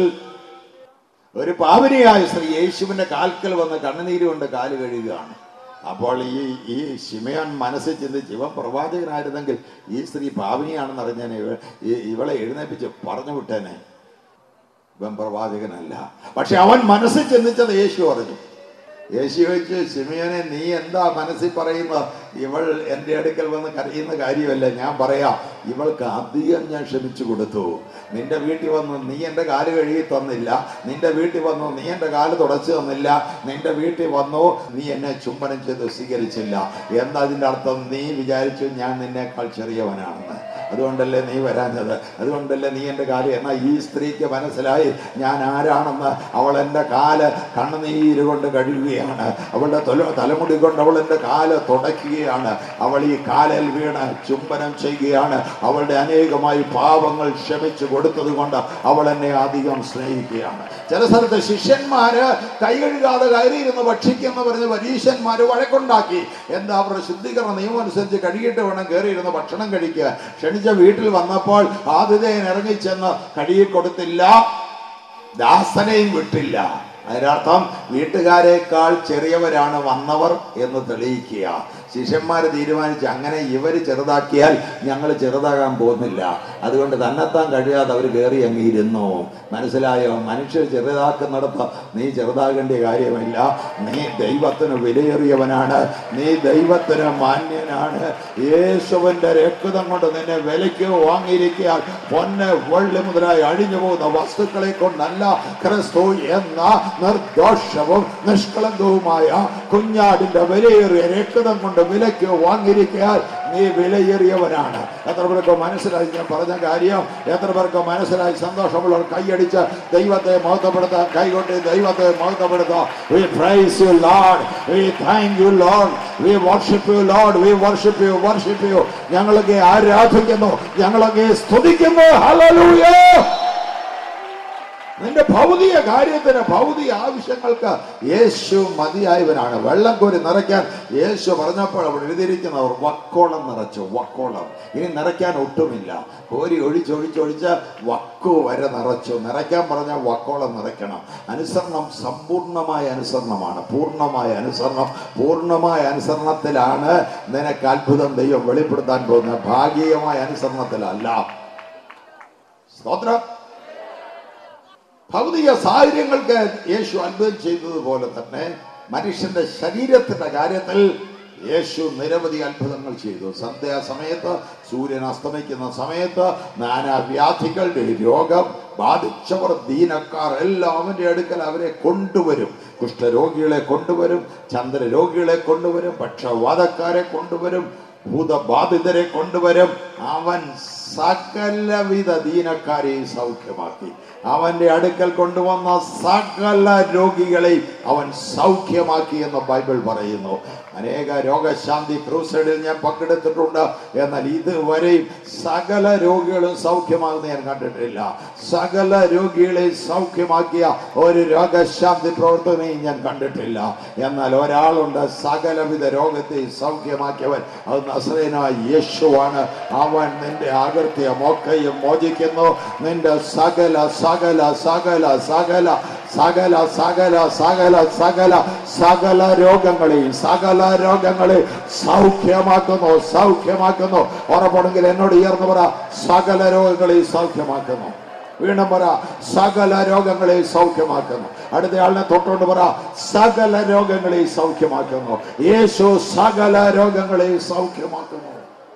ഒരു പാവനിയായ സ്ത്രീ യേശുവിന്റെ കാൽക്കൽ വന്ന് കണ്ണുനീര് കൊണ്ട് കാല് കഴുകുകയാണ് അപ്പോൾ ഈ ഈ ശിമയോൻ മനസ്സിൽ ചിന്തിച്ച് ഇവൻ പ്രവാചകനായിരുന്നെങ്കിൽ ഈ സ്ത്രീ പാവനിയാണെന്ന് അറിഞ്ഞാൽ ഇവളെ എഴുന്നേപ്പിച്ച് പറഞ്ഞു വിട്ടേനെ ഇവൻ പ്രവാചകനല്ല പക്ഷെ അവൻ മനസ്സിൽ ചിന്തിച്ചത് യേശു പറഞ്ഞു യേശു ചോദിച്ചു ശിമിയനെ നീ എന്താ മനസ്സിൽ പറയുന്നത് ഇവൾ എൻ്റെ അടുക്കൽ വന്ന് കരയുന്ന കാര്യമല്ല ഞാൻ പറയാം ഇവൾക്ക് അധികം ഞാൻ ക്ഷമിച്ചു കൊടുത്തു നിന്റെ വീട്ടിൽ വന്നു നീ എൻ്റെ കാല് കഴുകി തന്നില്ല നിന്റെ വീട്ടിൽ വന്നു നീ എൻ്റെ കാല് തുടച്ചു തന്നില്ല നിന്റെ വീട്ടിൽ വന്നു നീ എന്നെ ചുംബനം ചെയ്ത് സ്വീകരിച്ചില്ല എന്താ അതിൻ്റെ അർത്ഥം നീ വിചാരിച്ചു ഞാൻ നിന്നേക്കാൾ ചെറിയവനാണെന്ന് അതുകൊണ്ടല്ലേ നീ വരാഞ്ഞത് അതുകൊണ്ടല്ലേ നീ എൻ്റെ കാല് എന്നാൽ ഈ സ്ത്രീക്ക് മനസ്സിലായി ഞാൻ ആരാണെന്ന് അവൾ എൻ്റെ കാല് കണ്ണുനീര് കൊണ്ട് കഴുകുകയാണ് അവളുടെ തൊല തലമുടി കൊണ്ട് അവൾ എൻ്റെ കാല് തുടയ്ക്കുകയാണ് അവൾ ഈ കാലിൽ വീണ് ചുംബനം ചെയ്യുകയാണ് അവളുടെ അനേകമായി പാപങ്ങൾ ക്ഷമിച്ചു കൊടുത്തത് കൊണ്ട് അവൾ എന്നെ അധികം സ്നേഹിക്കുകയാണ് ചില സ്ഥലത്ത് ശിഷ്യന്മാര് കൈ കഴുകാതെ കയറിയിരുന്ന് ഭക്ഷിക്കുന്ന പറഞ്ഞ് പരീശന്മാര് വഴക്കുണ്ടാക്കി എന്താ അവരുടെ ശുദ്ധീകരണ നിയമം അനുസരിച്ച് കഴുകിയിട്ട് വേണം കയറിയിരുന്ന് ഭക്ഷണം കഴിക്കുക ക്ഷണിച്ച വീട്ടിൽ വന്നപ്പോൾ ആതിഥേയൻ ഇറങ്ങിച്ചെന്ന് കഴുകി കൊടുത്തില്ല ദാസനെയും വിട്ടില്ല അതിനർത്ഥം വീട്ടുകാരെക്കാൾ ചെറിയവരാണ് വന്നവർ എന്ന് തെളിയിക്കുക ശിഷ്യന്മാർ തീരുമാനിച്ച് അങ്ങനെ ഇവർ ചെറുതാക്കിയാൽ ഞങ്ങൾ ചെറുതാകാൻ പോകുന്നില്ല അതുകൊണ്ട് തന്നെത്താൻ കഴിയാതെ അവർ കയറി അങ്ങ് ഇരുന്നു മനസ്സിലായോ മനുഷ്യർ ചെറുതാക്കുന്നിടത്ത് നീ ചെറുതാകേണ്ട കാര്യമില്ല നീ ദൈവത്തിന് വിലയേറിയവനാണ് നീ ദൈവത്തിന് മാന്യനാണ് യേശുവിന്റെ രക്തം കൊണ്ട് നിന്നെ വിലയ്ക്ക് വാങ്ങിയിരിക്കാൻ പൊന്ന് വെള്ളി മുതലായി അഴിഞ്ഞു പോകുന്ന വസ്തുക്കളെ കൊണ്ടല്ല ക്രിസ്തു എന്ന നിർദോഷവും നിഷ്കളങ്കവുമായ കുഞ്ഞാടിന്റെ വിലയേറിയ രക്തം കൊണ്ട് വിലയ്ക്ക് വാങ്ങിയിരിക്കാൻ നീ വിലയേറിയവനാണ് എത്ര പേർക്ക് മനസ്സിലായി ഞാൻ പറഞ്ഞ കാര്യം എത്ര പേർക്ക് മനസ്സിലായി സന്തോഷമുള്ളവർ കൈയടിച്ച് ദൈവത്തെ മഹത്വപ്പെടുത്താൻ കൈകൊണ്ട് ദൈവത്തെ മഹത്വപ്പെടുത്താം We praise you Lord we thank you Lord we worship you Lord we worship you worship you ഞങ്ങളൊക്കെ ആരാധിക്കുന്നു ഞങ്ങളൊക്കെ സ്തുതിക്കുന്നു ഹല്ലേലൂയ നിന്റെ ഭൗതിക കാര്യത്തിന് ഭൗതിക ആവശ്യങ്ങൾക്ക് യേശു മതിയായവനാണ് വെള്ളം കോരി നിറയ്ക്കാൻ യേശു പറഞ്ഞപ്പോൾ അവിടെ എഴുതിയിരിക്കുന്നവർ വക്കോളം നിറച്ചു വക്കോളം ഇനി നിറയ്ക്കാൻ ഒട്ടുമില്ല കോരി ഒഴിച്ചൊഴിച്ചൊഴിച്ച് വക്കു വരെ നിറച്ചു നിറയ്ക്കാൻ പറഞ്ഞാൽ വക്കോളം നിറയ്ക്കണം അനുസരണം സമ്പൂർണമായ അനുസരണമാണ് പൂർണ്ണമായ അനുസരണം പൂർണ്ണമായ അനുസരണത്തിലാണ് നിനക്ക് അത്ഭുതം ദൈവം വെളിപ്പെടുത്താൻ പോകുന്നത് ഭാഗികമായ അനുസരണത്തിലല്ല സ്തോത്രം ഭൗതിക സാഹചര്യങ്ങൾക്ക് യേശു അത്ഭുതം ചെയ്തതുപോലെ തന്നെ മനുഷ്യന്റെ ശരീരത്തിന്റെ കാര്യത്തിൽ യേശു നിരവധി അത്ഭുതങ്ങൾ ചെയ്തു സന്ധ്യാസമയത്ത് സൂര്യൻ അസ്തമിക്കുന്ന സമയത്ത് നാനാവ്യാധികളുടെ രോഗം ബാധിച്ചവർ ദീനക്കാർ എല്ലാം അവന്റെ അടുക്കൽ അവരെ കൊണ്ടുവരും കുഷ്ഠരോഗികളെ കൊണ്ടുവരും ചന്ദ്രരോഗികളെ കൊണ്ടുവരും പക്ഷവാതക്കാരെ കൊണ്ടുവരും ഭൂതബാധിതരെ കൊണ്ടുവരും അവൻ സകലവിധ ദീനക്കാരെയും സൗഖ്യമാക്കി അവന്റെ അടുക്കൽ കൊണ്ടുവന്ന സകല രോഗികളെയും അവൻ സൗഖ്യമാക്കി എന്ന് ബൈബിൾ പറയുന്നു അനേക രോഗശാന്തി ക്രൂസൈഡിൽ ഞാൻ പങ്കെടുത്തിട്ടുണ്ട് എന്നാൽ ഇതുവരെയും സകല രോഗികളും സൗഖ്യമാകുന്ന ഞാൻ കണ്ടിട്ടില്ല സകല രോഗികളെയും സൗഖ്യമാക്കിയ ഒരു രോഗശാന്തി പ്രവർത്തനയും ഞാൻ കണ്ടിട്ടില്ല എന്നാൽ ഒരാളുണ്ട് സകലവിധ രോഗത്തെയും സൗഖ്യമാക്കിയവൻ അത് നസ്രേനായ യേശുവാണ് അവൻ നിന്റെ അകൃത്യം ഒക്കെയും മോചിക്കുന്നു നിന്റെ സകല സകല സകല സകല സകല സകല സകല സകല സകല രോഗങ്ങളെയും സകല രോഗങ്ങളെ സൗഖ്യമാക്കുന്നു സൗഖ്യമാക്കുന്നു ഉറപ്പുണ്ടെങ്കിൽ എന്നോട് ഉയർന്നു പറ സകല രോഗങ്ങളെയും സൗഖ്യമാക്കുന്നു വീണ്ടും പറ സകല രോഗങ്ങളെ സൗഖ്യമാക്കുന്നു അടുത്ത ആളിനെ തൊട്ടുകൊണ്ട് പറ സകല രോഗങ്ങളെ സൗഖ്യമാക്കുന്നു യേശു സകല രോഗങ്ങളെ സൗഖ്യമാക്കുന്നു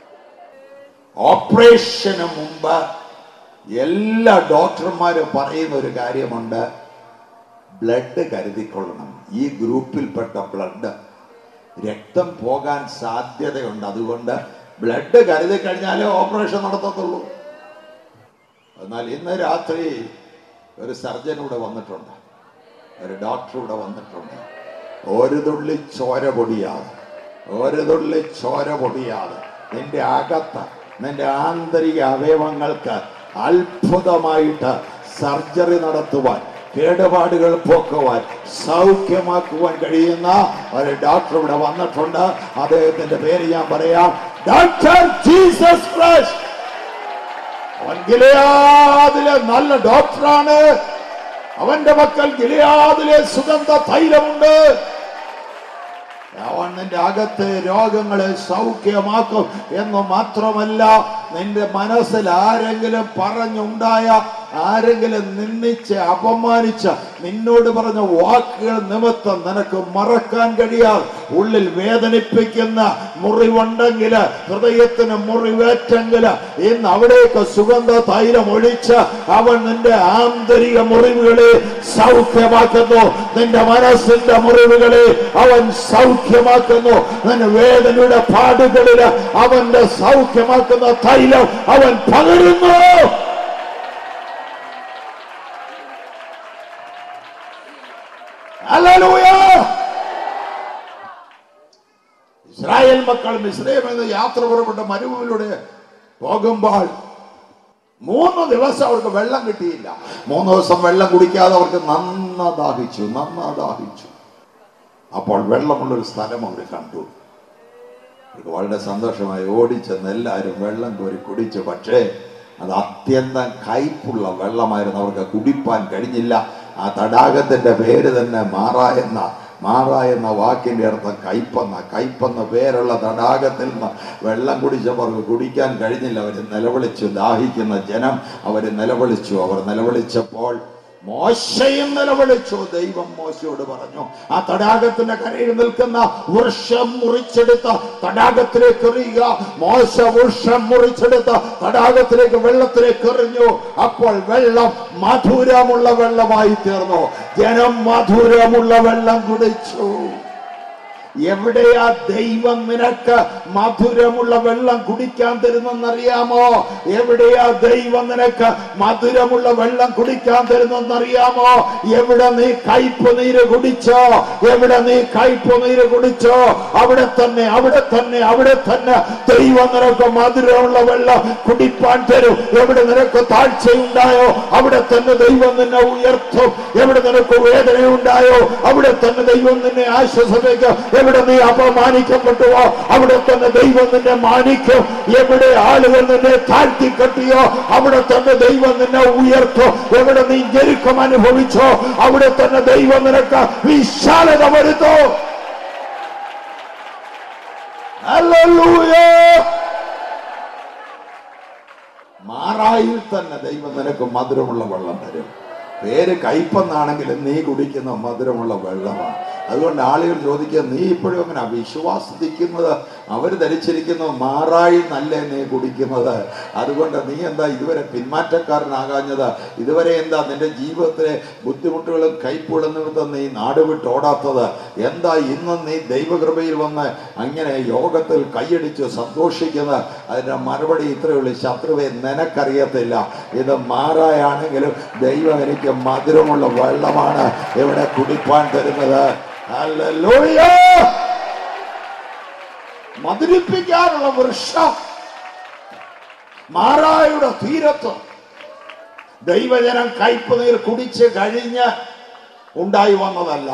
ഓപ്പറേഷന് മുമ്പ് എല്ലാ ഡോക്ടർമാരും പറയുന്ന ഒരു കാര്യമുണ്ട് ബ്ലഡ് കരുതിക്കൊള്ളണം ഈ ഗ്രൂപ്പിൽപ്പെട്ട ബ്ലഡ് രക്തം പോകാൻ സാധ്യതയുണ്ട് അതുകൊണ്ട് ബ്ലഡ് കരുതി കഴിഞ്ഞാലേ ഓപ്പറേഷൻ നടത്തത്തുള്ളൂ എന്നാൽ ഇന്ന് രാത്രി ഒരു സർജൻ ഇവിടെ വന്നിട്ടുണ്ട് ഒരു ഡോക്ടർ ഇവിടെ വന്നിട്ടുണ്ട് ഒരു തുള്ളി ചോര പൊടിയാതെ ഒരു തുള്ളി ചോര പൊടിയാതെ നിന്റെ അകത്ത് നിന്റെ ആന്തരിക അവയവങ്ങൾക്ക് അത്ഭുതമായിട്ട് സർജറി നടത്തുവാൻ കേടുപാടുകൾ പോക്കുവാൻ സൗഖ്യമാക്കുവാൻ കഴിയുന്ന ഒരു ഡോക്ടർ ഇവിടെ വന്നിട്ടുണ്ട് അദ്ദേഹത്തിന്റെ പേര് ഞാൻ പറയാം ഡോക്ടർ ജീസസ് ക്രൈസ്റ്റ് അവൻ ഗിലയാദിലെ നല്ല ഡോക്ടറാണ് അവന്റെ മക്കൾ ഗിലയാദിലെ സുഗന്ധ തൈലമുണ്ട് അവൻ നിന്റെ അകത്ത് രോഗങ്ങളെ സൗഖ്യമാക്കും എന്ന് മാത്രമല്ല നിന്റെ മനസ്സിൽ ആരെങ്കിലും പറഞ്ഞുണ്ടായ ആരെങ്കിലും നിന്ദിച്ച് അപമാനിച്ച നിന്നോട് പറഞ്ഞ വാക്കുകൾ നിമിത്തം നിനക്ക് മറക്കാൻ കഴിയാതെ ഉള്ളിൽ വേദനിപ്പിക്കുന്ന മുറിവുണ്ടെങ്കിൽ ഹൃദയത്തിന് മുറിവേറ്റെങ്കിൽ ഇന്ന് അവിടേക്ക് സുഗന്ധ തൈലം ഒഴിച്ച് അവൻ നിന്റെ ആന്തരിക മുറിവുകളെ സൗഖ്യമാക്കുന്നു നിന്റെ മനസ്സിന്റെ മുറിവുകളെ അവൻ സൗഖ്യമാക്കുന്നു നിന്റെ വേദനയുടെ പാടുകളിൽ അവന്റെ സൗഖ്യമാക്കുന്ന തൈലം അവൻ പകരുന്നു ഹല്ലേലൂയ ഇസ്രായേൽ മക്കൾ മിശ്രയിൽ നിന്ന് യാത്ര പുറപ്പെട്ട മരുഭൂമിയിലൂടെ പോകുമ്പോൾ മൂന്ന് ദിവസം അവർക്ക് വെള്ളം കിട്ടിയില്ല മൂന്ന് ദിവസം വെള്ളം കുടിക്കാതെ അവർക്ക് നന്ന ദാഹിച്ചു നന്ന ദാഹിച്ചു അപ്പോൾ വെള്ളമുള്ളൊരു സ്ഥലം അവർ കണ്ടു അവർക്ക് വളരെ സന്തോഷമായി ഓടിച്ചെന്ന് എല്ലാവരും വെള്ളം കോരി കുടിച്ചു പക്ഷേ അത് അത്യന്തം കയ്പുള്ള വെള്ളമായിരുന്നു അവർക്ക് കുടിപ്പാൻ കഴിഞ്ഞില്ല ആ തടാകത്തിന്റെ പേര് തന്നെ മാറ എന്ന മാറ എന്ന വാക്കിന്റെ അർത്ഥം കയ്പെന്ന കയ്പെന്ന പേരുള്ള തടാകത്തിൽ നിന്ന് വെള്ളം കുടിച്ചപ്പോൾ അവർക്ക് കുടിക്കാൻ കഴിഞ്ഞില്ല അവർ നിലവിളിച്ചു ദാഹിക്കുന്ന ജനം അവർ നിലവിളിച്ചു അവർ നിലവിളിച്ചപ്പോൾ മോശയും നിലവിളിച്ചു ദൈവം മോശയോട് പറഞ്ഞു ആ തടാകത്തിന്റെ കരയിൽ നിൽക്കുന്ന വൃക്ഷം മുറിച്ചെടുത്ത തടാകത്തിലേക്ക് എറിയുക മോശ വൃക്ഷം മുറിച്ചെടുത്ത തടാകത്തിലേക്ക് വെള്ളത്തിലേക്ക് എറിഞ്ഞു അപ്പോൾ വെള്ളം മധുരമുള്ള വെള്ളമായി തീർന്നു ജനം മധുരമുള്ള വെള്ളം കുടിച്ചു എവിടെയാ ദൈവം നിനക്ക് മധുരമുള്ള വെള്ളം കുടിക്കാൻ തരുന്നെന്നറിയാമോ എവിടെയാ ദൈവം നിനക്ക് മധുരമുള്ള വെള്ളം കുടിക്കാൻ തരുന്നെന്നറിയാമോ എവിടെ നീ കയ്പ് നീര് കുടിച്ചോ എവിടെ നീ കയ്പ് നീര് കുടിച്ചോ അവിടെ തന്നെ അവിടെ തന്നെ അവിടെ തന്നെ ദൈവം നിനക്ക് മധുരമുള്ള വെള്ളം കുടിപ്പാൻ തരും എവിടെ നിനക്ക് താഴ്ചയുണ്ടായോ അവിടെ തന്നെ ദൈവം നിന്നെ ഉയർത്തും എവിടെ നിനക്ക് വേദനയുണ്ടായോ അവിടെ തന്നെ ദൈവം നിന്നെ ആശ്വസിപ്പിക്കും എവിടെ നീ അപമാനിക്കപ്പെട്ടുവോ അവിടെ തന്നെ ദൈവം നിന്നെ മാനിക്കും എവിടെ ആളുകൾ നിന്നെ താഴ്ത്തി കെട്ടിയോ അവിടെ തന്നെ ദൈവം നിന്നെ ഉയർത്തും എവിടെ നീ ഞെരുക്കം അനുഭവിച്ചോ അവിടെ തന്നെ ദൈവം നിനക്ക് വിശാലത വരുത്തോ Hallelujah. മാറായിൽ തന്നെ ദൈവം നിനക്ക് മധുരമുള്ള വെള്ളം തരും പേര് കയ്പെന്നാണെങ്കിലും നീ കുടിക്കുന്ന മധുരമുള്ള വെള്ളമാണ് അതുകൊണ്ട് ആളുകൾ ചോദിക്കുക നീ ഇപ്പോഴും അങ്ങനെ വിശ്വാസിക്കുന്നത് അവർ ധരിച്ചിരിക്കുന്നത് മാറായി നല്ലേ നീ കുടിക്കുന്നത് അതുകൊണ്ട് നീ എന്താ ഇതുവരെ പിന്മാറ്റക്കാരനാകാഞ്ഞത് ഇതുവരെ എന്താ നിന്റെ ജീവിതത്തിലെ ബുദ്ധിമുട്ടുകളും കൈപ്പുകളും നിമിത്തം നീ നാട് വിട്ടോടാത്തത് എന്താ ഇന്ന് നീ ദൈവകൃപയിൽ വന്ന് അങ്ങനെ യോഗത്തിൽ കൈയടിച്ച് സന്തോഷിക്കുന്നത് അതിന്റെ മറുപടി ഇത്രയേ ഉള്ളൂ ശത്രുവെ നിനക്കറിയത്തില്ല ഇത് മാറായാണെങ്കിലും ദൈവം എനിക്ക് മധുരമുള്ള വെള്ളമാണ് ഇവിടെ കുടിപ്പാൻ തരുന്നത് ഹല്ലേലൂയ മധുരിപ്പിക്കാനുള്ള വൃക്ഷം മാറായുടെ തീരത്ത് ദൈവജനം കയ്പ് നീർ കുടിച്ച് കഴിഞ്ഞ് ഉണ്ടായി വന്നതല്ല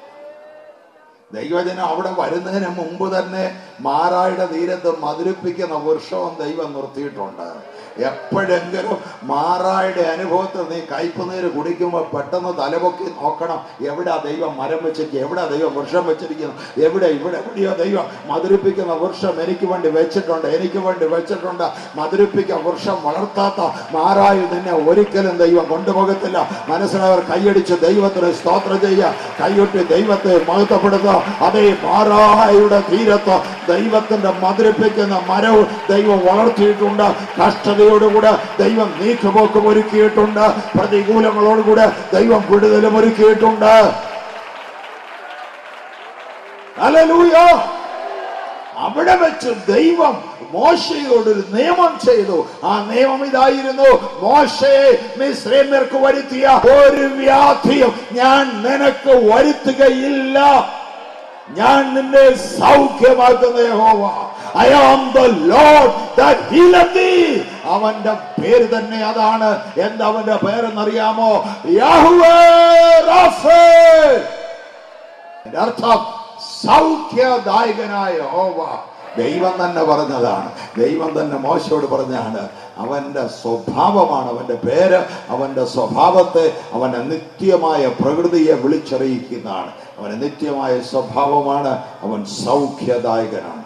ദൈവജനം അവിടെ വരുന്നതിന് മുമ്പ് തന്നെ മാറായുടെ തീരത്ത് മധുരിപ്പിക്കുന്ന വൃക്ഷവും ദൈവം നിർത്തിയിട്ടുണ്ട് എപ്പോഴെങ്കിലും മാറായുടെ അനുഭവത്തിൽ നീ കയ്പ് നീര് കുടിക്കുമ്പോൾ പെട്ടെന്ന് തലപൊക്കി നോക്കണം എവിടാ ദൈവം മരം വെച്ചിരിക്കുക എവിടാ ദൈവം വൃക്ഷം വെച്ചിരിക്കുന്നു എവിടെ ഇവിടെ എവിടെയോ ദൈവം മധുരിപ്പിക്കുന്ന വൃക്ഷം എനിക്ക് വേണ്ടി വെച്ചിട്ടുണ്ട് എനിക്ക് വേണ്ടി വെച്ചിട്ടുണ്ട് മധുരിപ്പിക്കുന്ന വൃക്ഷം വളർത്താത്ത മാറായി നിന്നെ ഒരിക്കലും ദൈവം കൊണ്ടുപോകത്തില്ല മനസ്സിലായവർ കൈയടിച്ച് ദൈവത്തിന് സ്തോത്രം ചെയ്യുക കൈയൊട്ടി ദൈവത്തെ മഹത്വപ്പെടുത്തുക അതേ മാറായുടെ തീരത്ത് ദൈവത്തിന്റെ മധുരിപ്പിക്കുന്ന മരവും ദൈവം വളർത്തിയിട്ടുണ്ട് കഷ്ടതയോടുകൂടെ ദൈവം നീക്കുപോക്കും ഒരുക്കിയിട്ടുണ്ട് പ്രതികൂലങ്ങളോടുകൂടെ ദൈവം വിടുതലും ഒരുക്കിയിട്ടുണ്ട് ഹല്ലേലൂയ അവിടെ വെച്ച് ദൈവം മോശയോട് ഒരു നിയമം ചെയ്തു ആ നിയമം ഇതായിരുന്നു മോശയെ മിശ്രമ്യർക്ക് വരുത്തിയ ഒരു വ്യാധിയും ഞാൻ നിനക്ക് വരുത്തുകയില്ല ഞാൻ നിന്നെ സൗഖ്യമാക്കുന്ന യഹോവ I am the Lord that healeth thee അവന്റെ പേര് തന്നെ അതാണ് എന്താ അവന്റെ പേരെന്നറിയാമോ യാഹുവേ റാഫേ അതിന്റെ അർത്ഥം സൗഖ്യദായകനായ യഹോവ ദൈവം തന്നെ പറഞ്ഞതാണ് ദൈവം തന്നെ മോശയോട് പറഞ്ഞാണ് അവന്റെ സ്വഭാവമാണ് അവന്റെ പേര് അവന്റെ സ്വഭാവത്തെ അവന്റെ നിത്യമായ പ്രകൃതിയെ വിളിച്ചറിയിക്കുന്നതാണ് അവന്റെ നിത്യമായ സ്വഭാവമാണ് അവൻ സൗഖ്യദായകനാണ്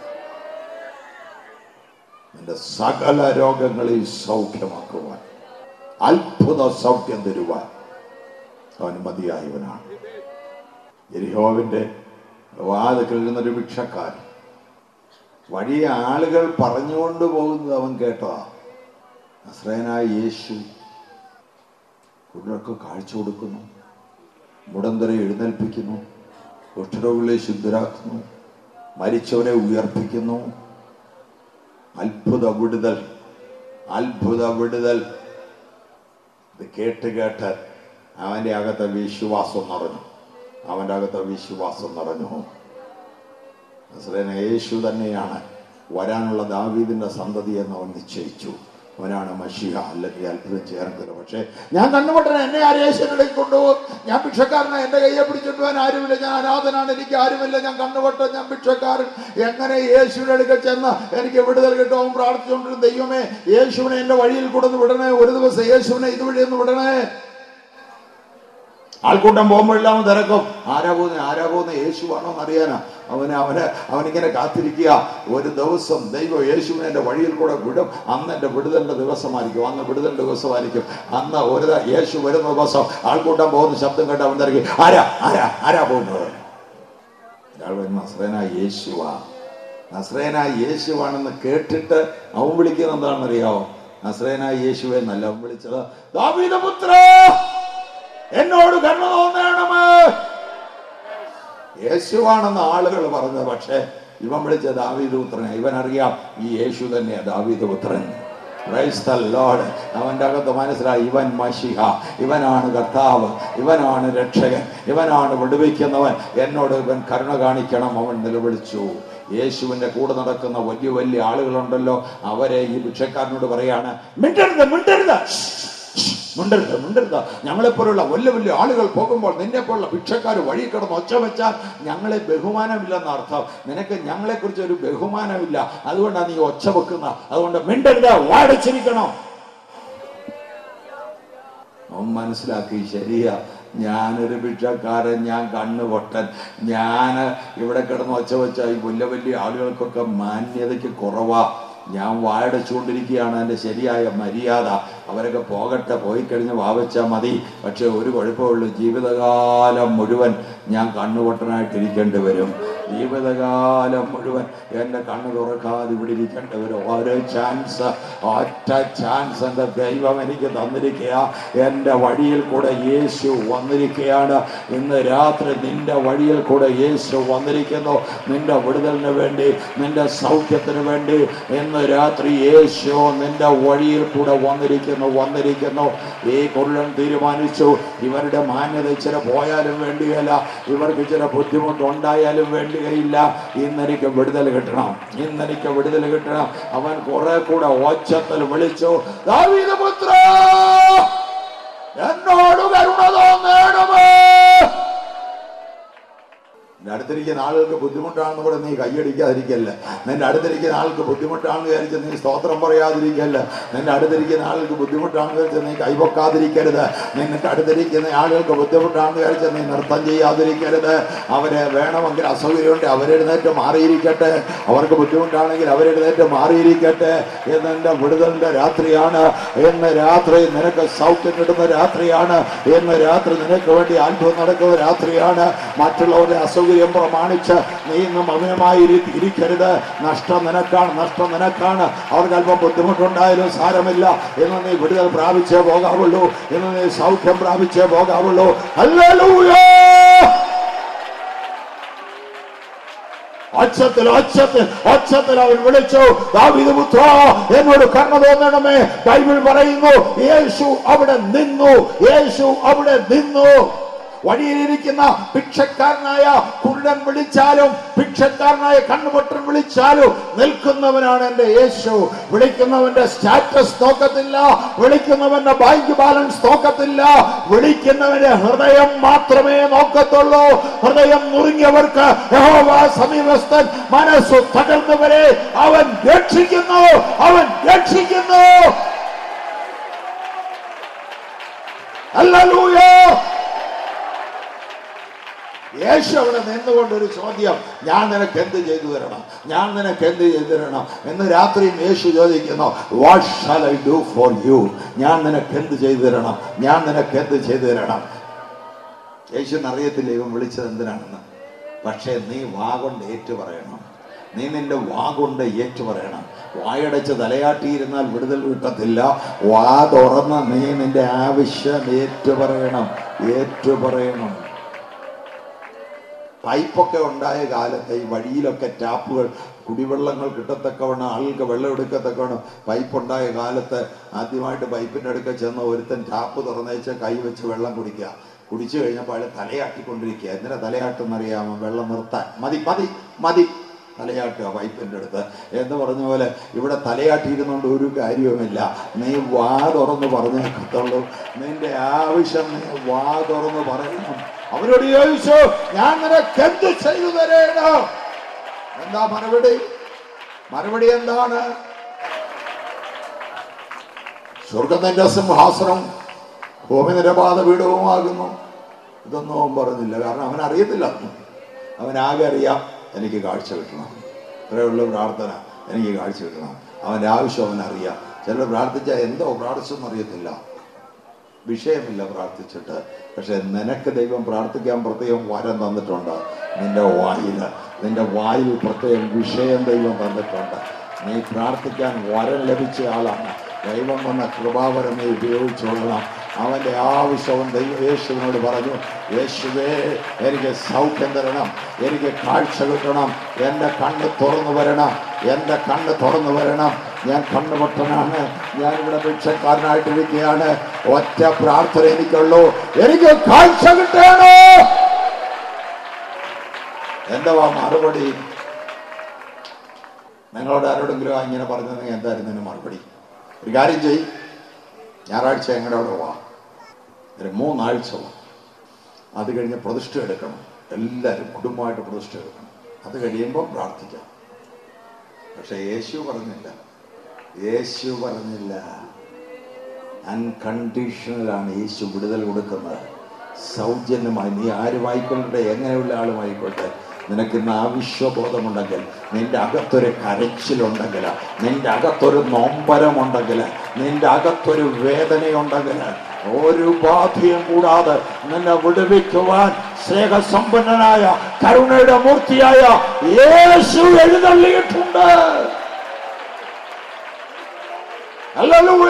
നിന്റെ സകല രോഗങ്ങളെയും സൗഖ്യമാക്കുവാൻ അത്ഭുത സൗഖ്യം തരുവാൻ അവൻ മതിയായവനാണ് എരിഹോവിന്റെ വാതിക്കൽ നിന്നൊരു ഭിക്ഷക്കാരൻ വഴിയെ ആളുകൾ പറഞ്ഞുകൊണ്ട് പോകുന്നത് അവൻ കേട്ടതാ നസ്രയനായ യേശു കുട്ടികൾക്ക് കാഴ്ച കൊടുക്കുന്നു മുടന്തരെ എഴുന്നേൽപ്പിക്കുന്നു കുഷ്ഠരോഗികളെ ശുദ്ധരാക്കുന്നു മരിച്ചവനെ ഉയർപ്പിക്കുന്നു അത്ഭുത വിടുതൽ അത്ഭുത വിടുതൽ ഇത് കേട്ട് കേട്ട് അവന്റെ അകത്തെ വിശ്വാസം നിറഞ്ഞു അവന്റെ അകത്തെ വിശ്വാസം നിറഞ്ഞു നസ്രേന യേശു തന്നെയാണ് വരാനുള്ള ദാവീദിന്റെ സന്തതി എന്ന് അവൻ നിശ്ചയിച്ചു അവനാണ് മഷിഹ അല്ലെങ്കിൽ അത്ഭുതം ചേർന്നത് പക്ഷേ ഞാൻ കണ്ണുപൊട്ടനെ എന്നെ ആര് യേശുവിനിടയ്ക്ക് കൊണ്ടുപോകും ഞാൻ ഭിക്ഷക്കാരനെ എന്റെ കയ്യെ പിടിച്ചിട്ട് പോകാൻ ആരുമില്ല ഞാൻ അനാഥനാണ് എനിക്ക് ആരുമില്ല ഞാൻ കണ്ണുപൊട്ടൻ ഞാൻ ഭിക്ഷക്കാരൻ എങ്ങനെ യേശുവിന്റെ അടുക്കൽ ചെന്ന് എനിക്ക് വിടുതൽ കിട്ടും പ്രാർത്ഥിച്ചുകൊണ്ടിരുന്ന ദൈവമേ യേശുവിനെ എന്റെ വഴിയിൽ കൂടെ ഒന്ന് വിടണേ ഒരു ദിവസം യേശുവിനെ ഇതുവഴി ഒന്ന് വിടണേ ആൾക്കൂട്ടം പോകുമ്പോഴെല്ലാം അവൻ തിരക്കും ആരാ പോകുന്നത് ആരാ പോകുന്നത് യേശുവാണോ എന്ന് അറിയാനാ അവന് അവന് അവനിങ്ങനെ കാത്തിരിക്കുക ഒരു ദിവസം ദൈവം യേശുവിനെ എൻ്റെ വഴിയിൽ കൂടെ വിടും അന്ന് എൻ്റെ വിടുതലിൻ്റെ ദിവസമായിരിക്കും അന്ന് വിടുതലിൻ്റെ ദിവസമായിരിക്കും അന്ന് ഒരു ദ- യേശു വരുന്ന ദിവസം ആൾക്കൂട്ടം പോകുന്ന ശബ്ദം കേട്ട് അവൻ തിരക്കി ആരാ ആരാ ആരാ പോകുന്നത് ഒരാൾ വരുന്ന നസ്രേന യേശുവാ നസ്രേന യേശുവാണെന്ന് കേട്ടിട്ട് അവൻ വിളിക്കുന്നത് എന്താണെന്ന് അറിയാവോ നസ്രേന യേശുവെ എന്നല്ല അവൻ വിളിച്ചത് ദാവീദപുത്ര എന്നോട് കണ്ണു തോന്നണമേ യേശുവാണെന്ന് ആളുകൾ പറഞ്ഞത് പക്ഷേ ഇവൻ വിളിച്ച ദാവീദ് പുത്രനെ ഇവൻ അറിയാം ഈ യേശു തന്നെയാ ദാവീദ് പുത്രൻ Praise the Lord. അവന്റെ അകത്ത് മനസ്സിലായി ഇവൻ മഷിഹ ഇവനാണ് കർത്താവ് ഇവനാണ് രക്ഷകൻ ഇവനാണ് വിടുവിക്കുന്നവൻ എന്നോട് ഇവൻ കരുണ കാണിക്കണം അവൻ നിലവിളിച്ചു യേശുവിന്റെ കൂടെ നടക്കുന്ന വലിയ വലിയ ആളുകളുണ്ടല്ലോ അവരെ ഈ ഭിക്ഷക്കാരനോട് പറയാണ് മിണ്ടരുത് മിണ്ടരുത് മിണ്ടരുത് മിണ്ടരുത് ഞങ്ങളെപ്പോലുള്ള വലിയ വലിയ ആളുകൾ പോകുമ്പോൾ നിന്നെ പോലുള്ള ഭിക്ഷക്കാർ വഴി കിടന്ന് ഒച്ച വെച്ചാൽ ഞങ്ങളെ ബഹുമാനമില്ലെന്ന അർത്ഥം നിനക്ക് ഞങ്ങളെ കുറിച്ച് ഒരു ബഹുമാനമില്ല അതുകൊണ്ടാണ് നീ ഒച്ച വെക്കുന്ന അതുകൊണ്ട് മിണ്ടരുത് വാടിച്ചിരിക്കണം അവൻ മനസ്സിലാക്കി ശരിയാ ഞാനൊരു ഭിക്ഷക്കാരൻ ഞാൻ കണ്ണുപൊട്ടൻ ഞാൻ ഇവിടെ കിടന്ന് ഒച്ച വെച്ച ഈ വലിയ വലിയ ആളുകൾക്കൊക്കെ മാന്യതയ്ക്ക് കുറവാ ഞാൻ വായടച്ചുകൊണ്ടിരിക്കുകയാണ് എൻ്റെ ശരിയായ മര്യാദ അവരൊക്കെ പോകട്ടെ പോയി കഴിഞ്ഞ് വാവച്ചാൽ മതി പക്ഷെ ഒരു കുഴപ്പമുള്ളൂ ജീവിതകാലം മുഴുവൻ ഞാൻ കണ്ണുപൊട്ടനായിട്ടിരിക്കേണ്ടി വരും ജീവിതകാലം മുഴുവൻ എൻ്റെ കണ്ണ് തുറക്കാതെ ഇവിടെ ഇരിക്കേണ്ടി വരും ഓരോ ചാൻസ് ഒറ്റ ചാൻസ് എൻ്റെ ദൈവം എനിക്ക് തന്നിരിക്കുക എൻ്റെ വഴിയിൽ കൂടെ യേശു വന്നിരിക്കുകയാണ് ഇന്ന് രാത്രി നിന്റെ വഴിയിൽ കൂടെ യേശു വന്നിരിക്കുന്നു നിന്റെ വിടുതലിന് വേണ്ടി നിന്റെ സൗഖ്യത്തിന് വേണ്ടി ഇന്ന് രാത്രി യേശു നിന്റെ വഴിയിൽ കൂടെ വന്നിരിക്കുന്നു വന്നിരിക്കുന്നു ഈ കൊല്ലം തീരുമാനിച്ചു ഇവരുടെ മാന്യത ഇച്ചിരി പോയാലും വേണ്ടിയല്ല ഇവർക്ക് ഇച്ചിരി ബുദ്ധിമുട്ടുണ്ടായാലും വേണ്ടിയില്ല ഇന്നെനിക്ക് വിടുതൽ കിട്ടണം ഇന്നെനിക്ക് വിടുതൽ കിട്ടണം അവൻ കുറെ കൂടെ ഓച്ചത്തിൽ വിളിച്ചു "ദാവീദ് പുത്ര എന്നോട് കരുണ തോന്നേണമേ നിന്റെ അടുത്തിരിക്കുന്ന ആളുകൾക്ക് ബുദ്ധിമുട്ടാണെന്ന് കൂടെ നീ കൈയടിക്കാതിരിക്കല്ല നിന്റെ അടുത്തിരിക്കുന്ന ആൾക്ക് ബുദ്ധിമുട്ടാണെന്ന് വിചാരിച്ച് നീ സ്തോത്രം പറയാതിരിക്കല്ല നിന്റെ അടുത്തിരിക്കുന്ന ആൾക്ക് ബുദ്ധിമുട്ടാണെന്ന് വിചാരിച്ച് നീ കൈവക്കാതിരിക്കരുത് നിനക്ക് അടുത്തിരിക്കുന്ന ആളുകൾക്ക് ബുദ്ധിമുട്ടാണെന്ന് വിചാരിച്ച് നീ നൃത്തം ചെയ്യാതിരിക്കരുത് അവരെ വേണമെങ്കിൽ അസൗകര്യമുണ്ട് അവരെഴുന്നേറ്റ് മാറിയിരിക്കട്ടെ അവർക്ക് ബുദ്ധിമുട്ടാണെങ്കിൽ അവരെഴുന്നേറ്റ് മാറിയിരിക്കട്ടെ എന്ന് എൻ്റെ വിടുതലിന്റെ രാത്രിയാണ് ഇന്ന് രാത്രി നിനക്ക് സൗഖ്യം കിട്ടുന്ന രാത്രിയാണ് ഇന്ന് രാത്രി നിനക്ക് വേണ്ടി അത്ഭുതം നടക്കുന്ന രാത്രിയാണ് മറ്റുള്ളവരുടെ അസൗകര്യം പ്രമാണിച്ച് നീ ഇന്ന് മൗനമായി ഇരി- ഇരിക്കരുത് നഷ്ടം നിനക്കാണ് നഷ്ടം നിനക്കാണ് അവർക്ക് അല്പം ബുദ്ധിമുട്ടുണ്ടായാലും സാരമില്ല എന്ന് നീ വിടുതൽ പ്രാപിച്ചേ പോകാവുള്ളൂ എന്ന് നീ സൗഖ്യം പ്രാപിച്ചേ പോകാവുള്ളൂ ഹല്ലേലൂയ ഒച്ചത്തിൽ ഒച്ചത്തിൽ ഒച്ചത്തിൽ അവൻ വിളിച്ചു ദാവീദ് പുത്ര എന്നോട് കണ്ണ തോന്നണമേ ബൈബിൾ പറയുന്നു യേശു അവിടെ നിന്നു യേശു അവിടെ നിന്നു വഴിയിലിരിക്കുന്ന ഭിക്ഷക്കാരനായ കുരുടൻ വിളിച്ചാലും ഭിക്ഷക്കാരനായ കണ്ണുപൊട്ടൻ വിളിച്ചാലും നിൽക്കുന്നവനാണ് എന്റെ യേശു വിളിക്കുന്നവന്റെ സ്റ്റാറ്റസ് നോക്കത്തില്ല വിളിക്കുന്നവന്റെ ബാങ്ക് ബാലൻസ് നോക്കത്തില്ല വിളിക്കുന്നവന്റെ ഹൃദയം മാത്രമേ നോക്കത്തുള്ളൂ ഹൃദയം നുറുങ്ങിയവർക്ക് യഹോവ സമീപസ്ഥൻ മനസ്സു തകർന്നവരെ അവൻ രക്ഷിക്കുന്നു അവൻ രക്ഷിക്കുന്നു ഹല്ലേലൂയ യേശു അവിടെ നിന്നുകൊണ്ട് ഒരു ചോദ്യം ഞാൻ നിനക്ക് എന്ത് ചെയ്തു തരണം ഞാൻ നിനക്ക് എന്ത് ചെയ്തു തരണം എന്ന് രാത്രിയും യേശു ചോദിക്കുന്നു what shall I do for you ഞാൻ നിനക്ക് എന്ത് ചെയ്തു തരണം ഞാൻ നിനക്ക് എന്ത് ചെയ്തു തരണം യേശുവിന് അറിയത്തില്ല ഇവൻ വിളിച്ചത് എന്തിനാണെന്ന് പക്ഷേ നീ വാ കൊണ്ട് ഏറ്റു പറയണം നീ നിന്റെ വാ കൊണ്ട് ഏറ്റു പറയണം വായടച്ച് തലയാട്ടിയിരുന്നാൽ വിടുതൽ കിട്ടത്തില്ല വാ തുറന്ന് നീ നിന്റെ ആവശ്യം ഏറ്റു പറയണം ഏറ്റു പറയണം പൈപ്പൊക്കെ ഉണ്ടായ കാലത്ത് ഈ വഴിയിലൊക്കെ ടാപ്പുകൾ കുടിവെള്ളങ്ങൾ കിട്ടത്തക്കവണ്ണം ആളുകൾക്ക് വെള്ളം എടുക്കത്തക്കവണ്ണം പൈപ്പ് ഉണ്ടായ കാലത്ത് ആദ്യമായിട്ട് പൈപ്പിൻ്റെ അടുക്ക ചെന്ന് ഒരുത്തൻ ടാപ്പ് തുറന്നേച്ച് കൈ വെച്ച് വെള്ളം കുടിക്കുക കുടിച്ചു കഴിഞ്ഞപ്പോൾ അയാൾ തലയാട്ടിക്കൊണ്ടിരിക്കുക എന്തിനാ തലയാട്ടെന്നറിയാമോ വെള്ളം നിർത്താൻ മതി മതി മതി തലയാട്ടുക പൈപ്പിൻ്റെ അടുത്ത് എന്ന് പറഞ്ഞ പോലെ ഇവിടെ തലയാട്ടിയിരുന്നുകൊണ്ട് ഒരു കാര്യവുമില്ല നീ വാ തുറന്ന് പറഞ്ഞേക്കത്തുള്ളൂ നിന്റെ ആവശ്യം നീ വാ തുറന്ന് പറയണം അവരോട് ചോദിച്ചു ഞാൻ നിനക്ക് എന്ത് ചെയ്തു തരേണം എന്താ മറുപടി മറുപടി എന്താണ് സ്വർഗത്തിന്റെ സിംഹാസനം ഭൂമി നിരപാത പീഠവുമാകുന്നു ഇതൊന്നും അവൻ പറഞ്ഞില്ല കാരണം അവൻ അറിയത്തില്ല അവനാകെ അറിയാം എനിക്ക് കാഴ്ച കിട്ടണം ഇത്രയുള്ള പ്രാർത്ഥന എനിക്ക് കാഴ്ച കിട്ടണം അവൻ്റെ ആവശ്യം അവൻ അറിയാം ചിലർ പ്രാർത്ഥിച്ചാൽ എന്തോ പ്രാർത്ഥിച്ചെന്ന് അറിയത്തില്ല വിഷയമില്ല പ്രാർത്ഥിച്ചിട്ട് പക്ഷെ നിനക്ക് ദൈവം പ്രാർത്ഥിക്കാൻ പ്രത്യേകം വരം തന്നിട്ടുണ്ട് നിന്റെ വായിൽ നിന്റെ വായിൽ പ്രത്യേകം വിഷയം ദൈവം തന്നിട്ടുണ്ട് നീ പ്രാർത്ഥിക്കാൻ വരം ലഭിച്ച ആളാണ് ദൈവം വന്ന കൃപാവരം നീ ഉപയോഗിച്ചോളണം അവന്റെ ആവശ്യവും ദൈവ യേശുവിനോട് പറഞ്ഞു യേശുവേ എനിക്ക് സൗഖ്യം തരണം എനിക്ക് കാഴ്ച കിട്ടണം എൻ്റെ കണ്ണ് തുറന്നു വരണം എൻ്റെ കണ്ണ് തുറന്നു വരണം ഞാൻ കണ്ണുപൊട്ടനാണ് ഞാൻ ഇവിടെ ഭിക്ഷക്കാരനായിട്ടിരിക്കുകയാണ് ഒറ്റ പ്രാർത്ഥന എനിക്കുള്ളൂ എനിക്ക് കാഴ്ച കിട്ടണോ എന്താ മറുപടി നിങ്ങളോട് ആരോടെങ്കിലും ആ ഇങ്ങനെ പറഞ്ഞതെങ്കിൽ എന്തായിരുന്നു ഇതിന് മറുപടി ഒരു കാര്യം ചെയ് ഞായറാഴ്ച ഞങ്ങളുടെ അവിടെ വാ ഒരു മൂന്നാഴ്ച വാ അത് കഴിഞ്ഞ് പ്രതിഷ്ഠ എടുക്കണം എല്ലാവരും കുടുംബമായിട്ട് പ്രതിഷ്ഠ എടുക്കണം അത് കഴിയുമ്പോൾ പ്രാർത്ഥിക്കാം പക്ഷെ യേശു പറഞ്ഞില്ല യേശു പറഞ്ഞില്ല അൺകണ്ടീഷണലാണ് യേശു വിടുതൽ കൊടുക്കുന്നത് സൗജന്യമായി നീ ആരുമായിക്കൊള്ളട്ടെ എങ്ങനെയുള്ള ആളുമായിക്കോട്ടെ നിനക്ക് ഇന്ന് ആവശ്യബോധമുണ്ടെങ്കിൽ നിന്റെ അകത്തൊരു കരച്ചിലുണ്ടെങ്കിൽ നിന്റെ അകത്തൊരു നൊമ്പരമുണ്ടെങ്കിൽ നിന്റെ അകത്തൊരു വേദനയുണ്ടെങ്കിൽ ഒരു ബാധയും കൂടാതെ നിന്നെ വിടുവിക്കുവാൻ സ്നേഹസമ്പന്നനായ കരുണയുടെ മൂർത്തിയായ യേശു എഴുന്നള്ളിയിട്ടുണ്ട് ഹല്ലേലൂയ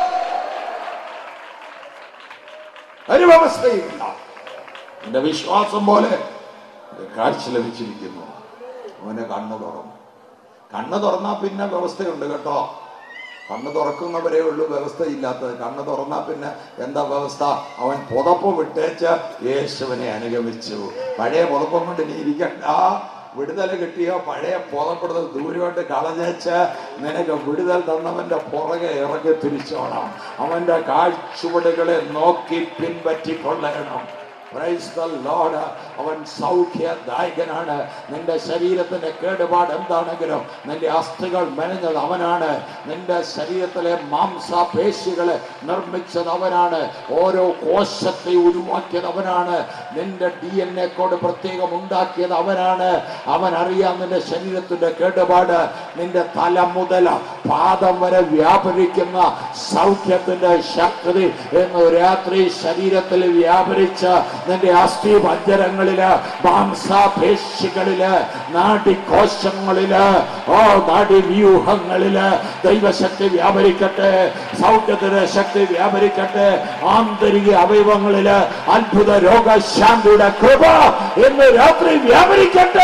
ഒരു വ്യവസ്ഥയുമില്ല എന്റെ വിശ്വാസം പോലെ ഒരു കാഴ്ച ലഭിച്ചിരിക്കുന്നു അവന് കണ്ണു തുറന്നു കണ്ണ് തുറന്നാ പിന്നെ വ്യവസ്ഥയുണ്ട് കേട്ടോ കണ്ണ് തുറക്കുന്നവരേ ഉള്ളൂ വ്യവസ്ഥയില്ലാത്തത് കണ്ണ് തുറന്നാ പിന്നെ എന്താ വ്യവസ്ഥ അവൻ പുതപ്പ് വിട്ടേച്ച് യേശുവിനെ അനുഗമിച്ചു പഴയ പുതപ്പം കൊണ്ട് ഇനി ഇരിക്കണ്ട വിടുതൽ കിട്ടിയോ പഴയ പുതപ്പെടുന്നത് ദൂരമായിട്ട് കളഞ്ഞേച്ച് നിനക്ക് വിടുതൽ തന്നവന്റെ പുറകെ ഇറങ്ങി തിരിച്ചോണം അവന്റെ കാഴ്ചുവടുകളെ നോക്കി പിൻപറ്റിക്കൊള്ളണം Praise the Lord. അവൻ സൗഖ്യദായകനാണ് നിന്റെ ശരീരത്തിന്റെ കേടുപാട് എന്താണെങ്കിലും നിന്റെ അസ്ഥികൾ മെനഞ്ഞത് അവനാണ് നിന്റെ ശരീരത്തിലെ മാംസപേശികളെ നിർമ്മിച്ചത് അവനാണ് ഓരോ കോശത്തെ ഉരുവാക്കിയത് അവനാണ് നിന്റെ ഡി എൻ എ കോഡ് പ്രത്യേകം ഉണ്ടാക്കിയത് അവനാണ് അവൻ അറിയാം നിന്റെ ശരീരത്തിന്റെ കേടുപാട് നിന്റെ തല മുതൽ പാദം വരെ വ്യാപരിക്കുന്ന സൗഖ്യത്തിന്റെ ശക്തി എന്ന് രാത്രി ശരീരത്തിൽ വ്യാപരിച്ച് നിന്റെ അസ്ഥി പഞ്ചരങ്ങളില് മാംസപേശികളില് നാഡികോശങ്ങളില് ഓ നാഡിവ്യൂഹങ്ങളില് ദൈവശക്തി വ്യാപരിക്കട്ടെ സൗഖ്യത്തിന്റെ ശക്തി വ്യാപരിക്കട്ടെ ആന്തരിക അവയവങ്ങളില് അത്ഭുത രോഗശാന്തിയുടെ കൃപ ഇന്ന് രാത്രി വ്യാപരിക്കട്ടെ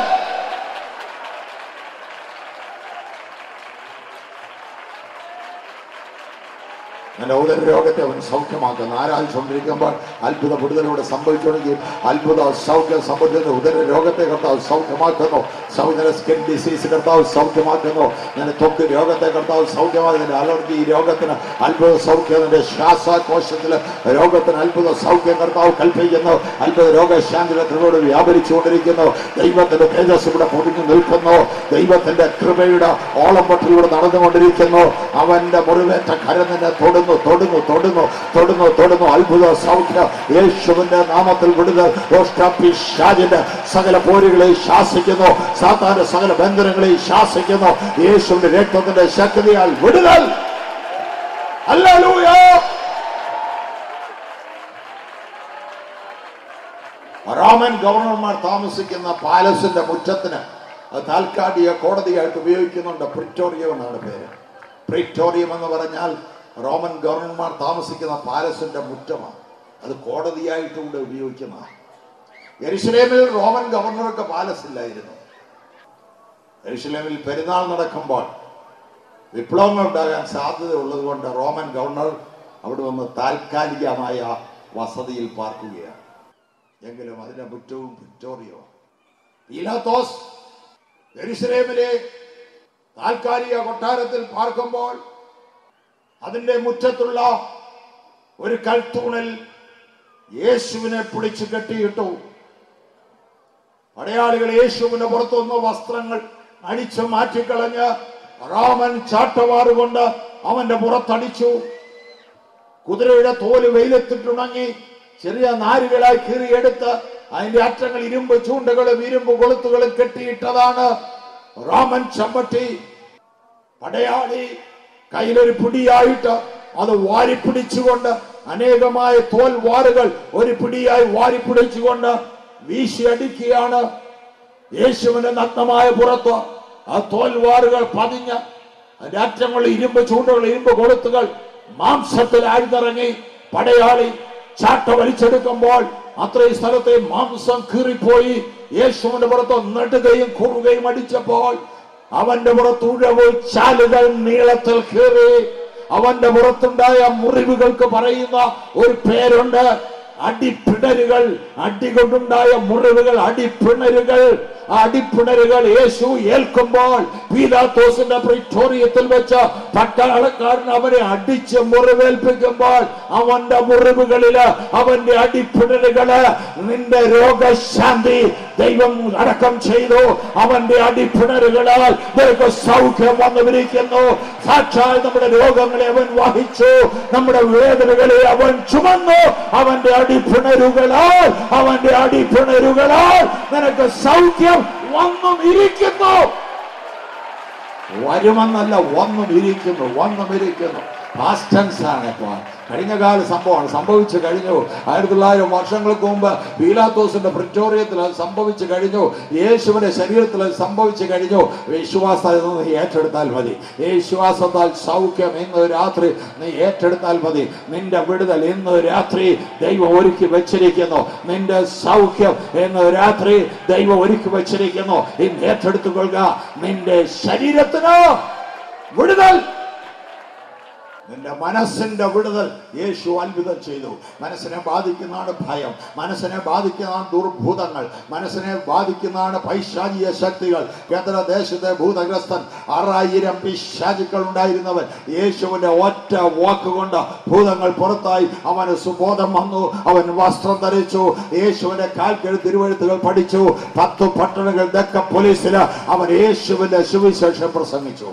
എന്റെ ഉദര രോഗത്തെ അവൻ സൗഖ്യമാക്കുന്നു ആരാധിച്ചുകൊണ്ടിരിക്കുമ്പോൾ അത്ഭുത വിടുതലൂടെ സംഭവിച്ചുകൊണ്ടെങ്കിൽ അത്ഭുത സൗഖ്യം സംഭവിച്ചത് ഉദര രോഗത്തെ കർത്താവ് സൗഖ്യമാക്കുന്നു സൗന്ദര്യ സ്കിൻ ഡിസീസ് കർത്താവ് സൗഖ്യമാക്കുന്നു ഞാൻ ത്വക്ക് രോഗത്തെ കർത്താവ് സൗഖ്യമാകുന്നതിന്റെ അലർജി രോഗത്തിന് അത്ഭുത സൗഖ്യം നിന്റെ ശ്വാസകോശത്തില് രോഗത്തിന് അത്ഭുത സൗഖ്യം കർത്താവ് കൽപ്പിക്കുന്നു അത്ഭുത രോഗശാന്തിയുടെ കൃപയോട് വ്യാപരിച്ചുകൊണ്ടിരിക്കുന്നു ദൈവത്തിന്റെ തേജസ് ഇവിടെ പൊതിഞ്ഞു നിൽക്കുന്നു ദൈവത്തിന്റെ കൃപയുടെ ഓളംപട്ടിലൂടെ നടന്നുകൊണ്ടിരിക്കുന്നു അവന്റെ മുറിവേറ്റ കരം നിന്നെ തൊടുന്നു തൊടുന്നു തൊടുന്നു തൊടുന്നു തൊടുന്നു അത്ഭുത സൗഖ്യം യേശുവിന്റെ നാമത്തിൽ വിടുതൽ ദോഷ്ടാപിശാചിന്റെ സകല പോരുകളെ ശാസിക്കുന്നു സാത്താന്റെ സകല ബന്ധനങ്ങളെ ശാസിക്കുന്നു യേശുവിന്റെ രക്തത്തിന്റെ ശക്തിയാൽ വിടുതൽ ഹല്ലേലൂയ റോമൻ ഗവർണർമാർ താമസിക്കുന്ന പാലസിന്റെ മുറ്റത്തിന് അത് താൽക്കാലിക കോടതിയായിട്ട് ഉപയോഗിക്കുന്നുണ്ട് പ്രിറ്റോറിയം എന്നാണ് പേര് പ്രിറ്റോറിയം എന്ന് പറഞ്ഞാൽ റോമൻ ഗവർണർമാർ താമസിക്കുന്ന പാലസിന്റെ മുറ്റമാണ് അത് കോടതിയായിട്ട് ഇവിടെ ഉപയോഗിക്കുന്നതാണ് യെരുശലേമിൽ റോമൻ ഗവർണർക്ക് പാലസ് ഇല്ലായിരുന്നു യെരുശലേമിൽ പെരുന്നാൾ നടക്കുമ്പോൾ വിപ്ലവങ്ങൾ ഉണ്ടാകാൻ സാധ്യത ഉള്ളതുകൊണ്ട് റോമൻ ഗവർണർ അവിടെ നിന്ന് താൽക്കാലികമായ വസതിയിൽ പാർക്കുകയാണ് എങ്കിലും അതിന്റെ മുറ്റവും വിക്ടോറിയോ പീലാത്തോസ് യെരുശലേമിലെ താൽക്കാലിക കൊട്ടാരത്തിൽ പാർക്കുമ്പോൾ അതിന്റെ മുറ്റത്തുള്ള ഒരു കൽത്തൂണിൽ യേശുവിനെ പിടിച്ചു കെട്ടിയിട്ടു പടയാളികൾ യേശുവിന് പുറത്തുനിന്ന് വസ്ത്രങ്ങൾ അടിച്ചു മാറ്റിക്കളഞ്ഞ് റാമൻ ചാട്ടവാറുകൊണ്ട് അവന്റെ പുറത്തടിച്ചു കുതിരയുടെ തോല് വെയിലത്തിട്ടുണങ്ങി ചെറിയ നാരുകളായി കീറിയെടുത്ത് അതിന്റെ അറ്റങ്ങൾ ഇരുമ്പ് ചൂണ്ടകളും ഇരുമ്പ് കൊളുത്തുകളും കെട്ടിയിട്ടതാണ് റാമൻ ചമ്മട്ടി പടയാളി കയ്യിലൊരു പിടിയായിട്ട് അത് വാരിപ്പിടിച്ചുകൊണ്ട് അനേകമായ തോൽ വാറുകൾ ഒരു പിടിയായി വാരിപ്പിടിച്ചുകൊണ്ട് വീശിയടിക്കുകയാണ് യേശുവിന്റെ നഗ്നമായ പുറത്ത് ആ തോൽവാറുകൾ പതിഞ്ഞ് അതിന്റെ അറ്റങ്ങൾ ഇരുമ്പ് ചൂണ്ടുകൾ ഇരുമ്പ് കൊളുത്തുകൾ മാംസത്തിൽ ആഴ്ന്നിറങ്ങി പടയാളി ചാട്ട വലിച്ചെടുക്കുമ്പോൾ അത്രയും സ്ഥലത്തെ മാംസം കീറിപ്പോയി യേശുവിന്റെ പുറത്ത് നെടുകയും കുറുകയും അടിച്ചപ്പോൾ അവന്റെ പുറത്ത് ഉഴവ് ചാലുകൾ നീളത്തിൽ കീറി അവന്റെ പുറത്തുണ്ടായ മുറിവുകൾക്ക് പറയുന്ന ഒരു പേരുണ്ട് അടിപ്പിണരുകൾ അടികൊണ്ടുണ്ടായ മുറിവുകൾ അടിപ്പിണരുകൾ ആ അടിപ്പിണരുകൾ യേശു ഏൽക്കുമ്പോൾ പീലാത്തോസിന്റെ പ്രിറ്റോറിയത്തിൽ വെച്ച് പട്ടാളക്കാരൻ അവനെ അടിച്ച് മുറിവേൽപ്പിക്കുമ്പോൾ അവന്റെ മുറിവുകളില് അവന്റെ അടിപ്പിണരുകള് നിന്റെ രോഗശാന്തി ദൈവം അടക്കം ചെയ്തു അവന്റെ അടിപ്പിണരുകളാൽ നിനക്ക് സൗഖ്യം വന്നുവിരിക്കുന്നു സാക്ഷാൽ നമ്മുടെ രോഗങ്ങളെ അവൻ വഹിച്ചു നമ്മുടെ വേദനകളെ അവൻ ചുമന്നു അവന്റെ അടിപ്പിണരുകളാൽ അവന്റെ അടിപ്പിണരുകളാൽ നിനക്ക് സൗഖ്യം വന്നും ഇരിക്കുന്നു വരുമെന്നല്ല വന്നും ഇരിക്കുന്നു വന്നും ഇരിക്കുന്നു പാസ്റ്റൻസ് ആണ് ഇപ്പോൾ കഴിഞ്ഞ കാല സംഭവമാണ് സംഭവിച്ചു കഴിഞ്ഞു ആയിരത്തി തൊള്ളായിരം വർഷങ്ങൾക്ക് മുമ്പ് പീലാത്തോസിന്റെ പ്രിറ്റോറിയത്തിൽ അത് സംഭവിച്ചു കഴിഞ്ഞു യേശുവിന്റെ ശരീരത്തിൽ അത് സംഭവിച്ചു കഴിഞ്ഞു വിശ്വാസം നീ ഏറ്റെടുത്താൽ മതി ഈ വിശ്വാസത്താൽ സൗഖ്യം ഇന്ന് രാത്രി നീ ഏറ്റെടുത്താൽ മതി നിന്റെ വിടുതൽ ഇന്ന് രാത്രി ദൈവം ഒരുക്കി വെച്ചിരിക്കുന്നു നിന്റെ സൗഖ്യം ഇന്ന് രാത്രി ദൈവം ഒരുക്കി വെച്ചിരിക്കുന്നു ഇന്ന് ഏറ്റെടുത്തുകൊള്ളുക നിന്റെ ശരീരത്തിന് വിടുതൽ നിന്റെ മനസ്സിന്റെ വിടുതൽ യേശു അത്ഭുതം ചെയ്തു മനസ്സിനെ ബാധിക്കുന്നതാണ് ഭയം മനസ്സിനെ ബാധിക്കുന്നതാണ് ദുർഭൂതങ്ങൾ മനസ്സിനെ ബാധിക്കുന്നതാണ് പൈശാചിക ശക്തികൾ കേന്ദ്ര ദേശത്തെ ഭൂതഗ്രസ്തൻ ആറായിരം പിശാചുക്കൾ ഉണ്ടായിരുന്നവൻ യേശുവിന്റെ ഒറ്റ വാക്കുകൊണ്ട് ഭൂതങ്ങൾ പുറത്തായി അവന് സുബോധം വന്നു അവൻ വസ്ത്രം ധരിച്ചു യേശുവിന്റെ കാൽക്കൽ തിരുവഴുത്തുകൾ പഠിച്ചു പത്തു പട്ടണങ്ങൾ ദക്ക പോലീസില് അവൻ യേശുവിന്റെ സുവിശേഷം പ്രസംഗിച്ചു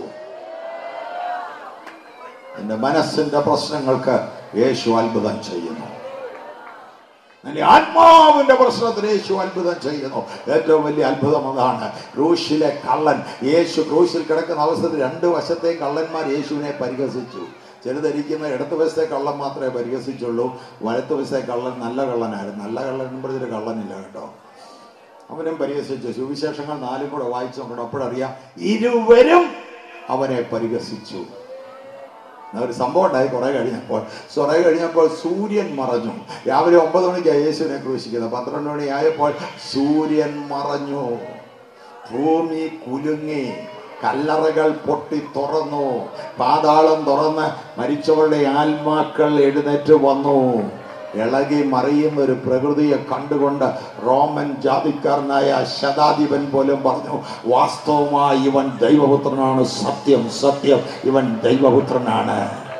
നിന്റെ മനസ്സിന്റെ പ്രശ്നങ്ങൾക്ക് യേശു അത്ഭുതം ചെയ്യുന്നു നിന്റെ ആത്മാവിന്റെ പ്രശ്നത്തിന് യേശു അത്ഭുതം ചെയ്യുന്നു ഏറ്റവും വലിയ അത്ഭുതം അതാണ് ക്രൂശിലെ കള്ളൻ യേശു ക്രൂശിൽ കിടക്കുന്ന അവസരത്തിൽ രണ്ട് വശത്തെ കള്ളന്മാർ യേശുവിനെ പരിഹസിച്ചു ചെറുതരിക്കുന്ന ഇടത്ത് വശത്തെ കള്ളൻ മാത്രമേ പരിഹസിച്ചുള്ളൂ വലത്ത് വശത്തെ കള്ളൻ നല്ല കള്ളനായിരുന്നു നല്ല കള്ളൻ എന്ന് പറഞ്ഞൊരു കള്ളനില്ല കേട്ടോ അവനും പരിഹസിച്ചു സുവിശേഷങ്ങൾ നാലും കൂടെ വായിച്ചു നോക്കണം അപ്പോഴറിയാം ഇരുവരും അവനെ പരിഹസിച്ചു എന്നാ ഒരു സംഭവം ഉണ്ടായി കുറെ കഴിഞ്ഞപ്പോൾ കുറെ കഴിഞ്ഞപ്പോൾ സൂര്യൻ മറഞ്ഞു രാവിലെ ഒമ്പത് മണിക്കാണ് യേശുവിനെ ക്രൂശിക്കുന്നത് പന്ത്രണ്ട് മണിയായപ്പോൾ സൂര്യൻ മറഞ്ഞു ഭൂമി കുലുങ്ങി കല്ലറകൾ പൊട്ടി തുറന്നു പാതാളം തുറന്ന് മരിച്ചവരുടെ ആത്മാക്കൾ എഴുന്നേറ്റ് വന്നു ഇളകി മറിയുന്ന ഒരു പ്രകൃതിയെ കണ്ടുകൊണ്ട് റോമൻ ജാതിക്കാരനായ ശതാധിപൻ പോലും പറഞ്ഞു വാസ്തവമായി ഇവൻ ദൈവപുത്രനാണ് സത്യം സത്യം ഇവൻ ദൈവപുത്രനാണ്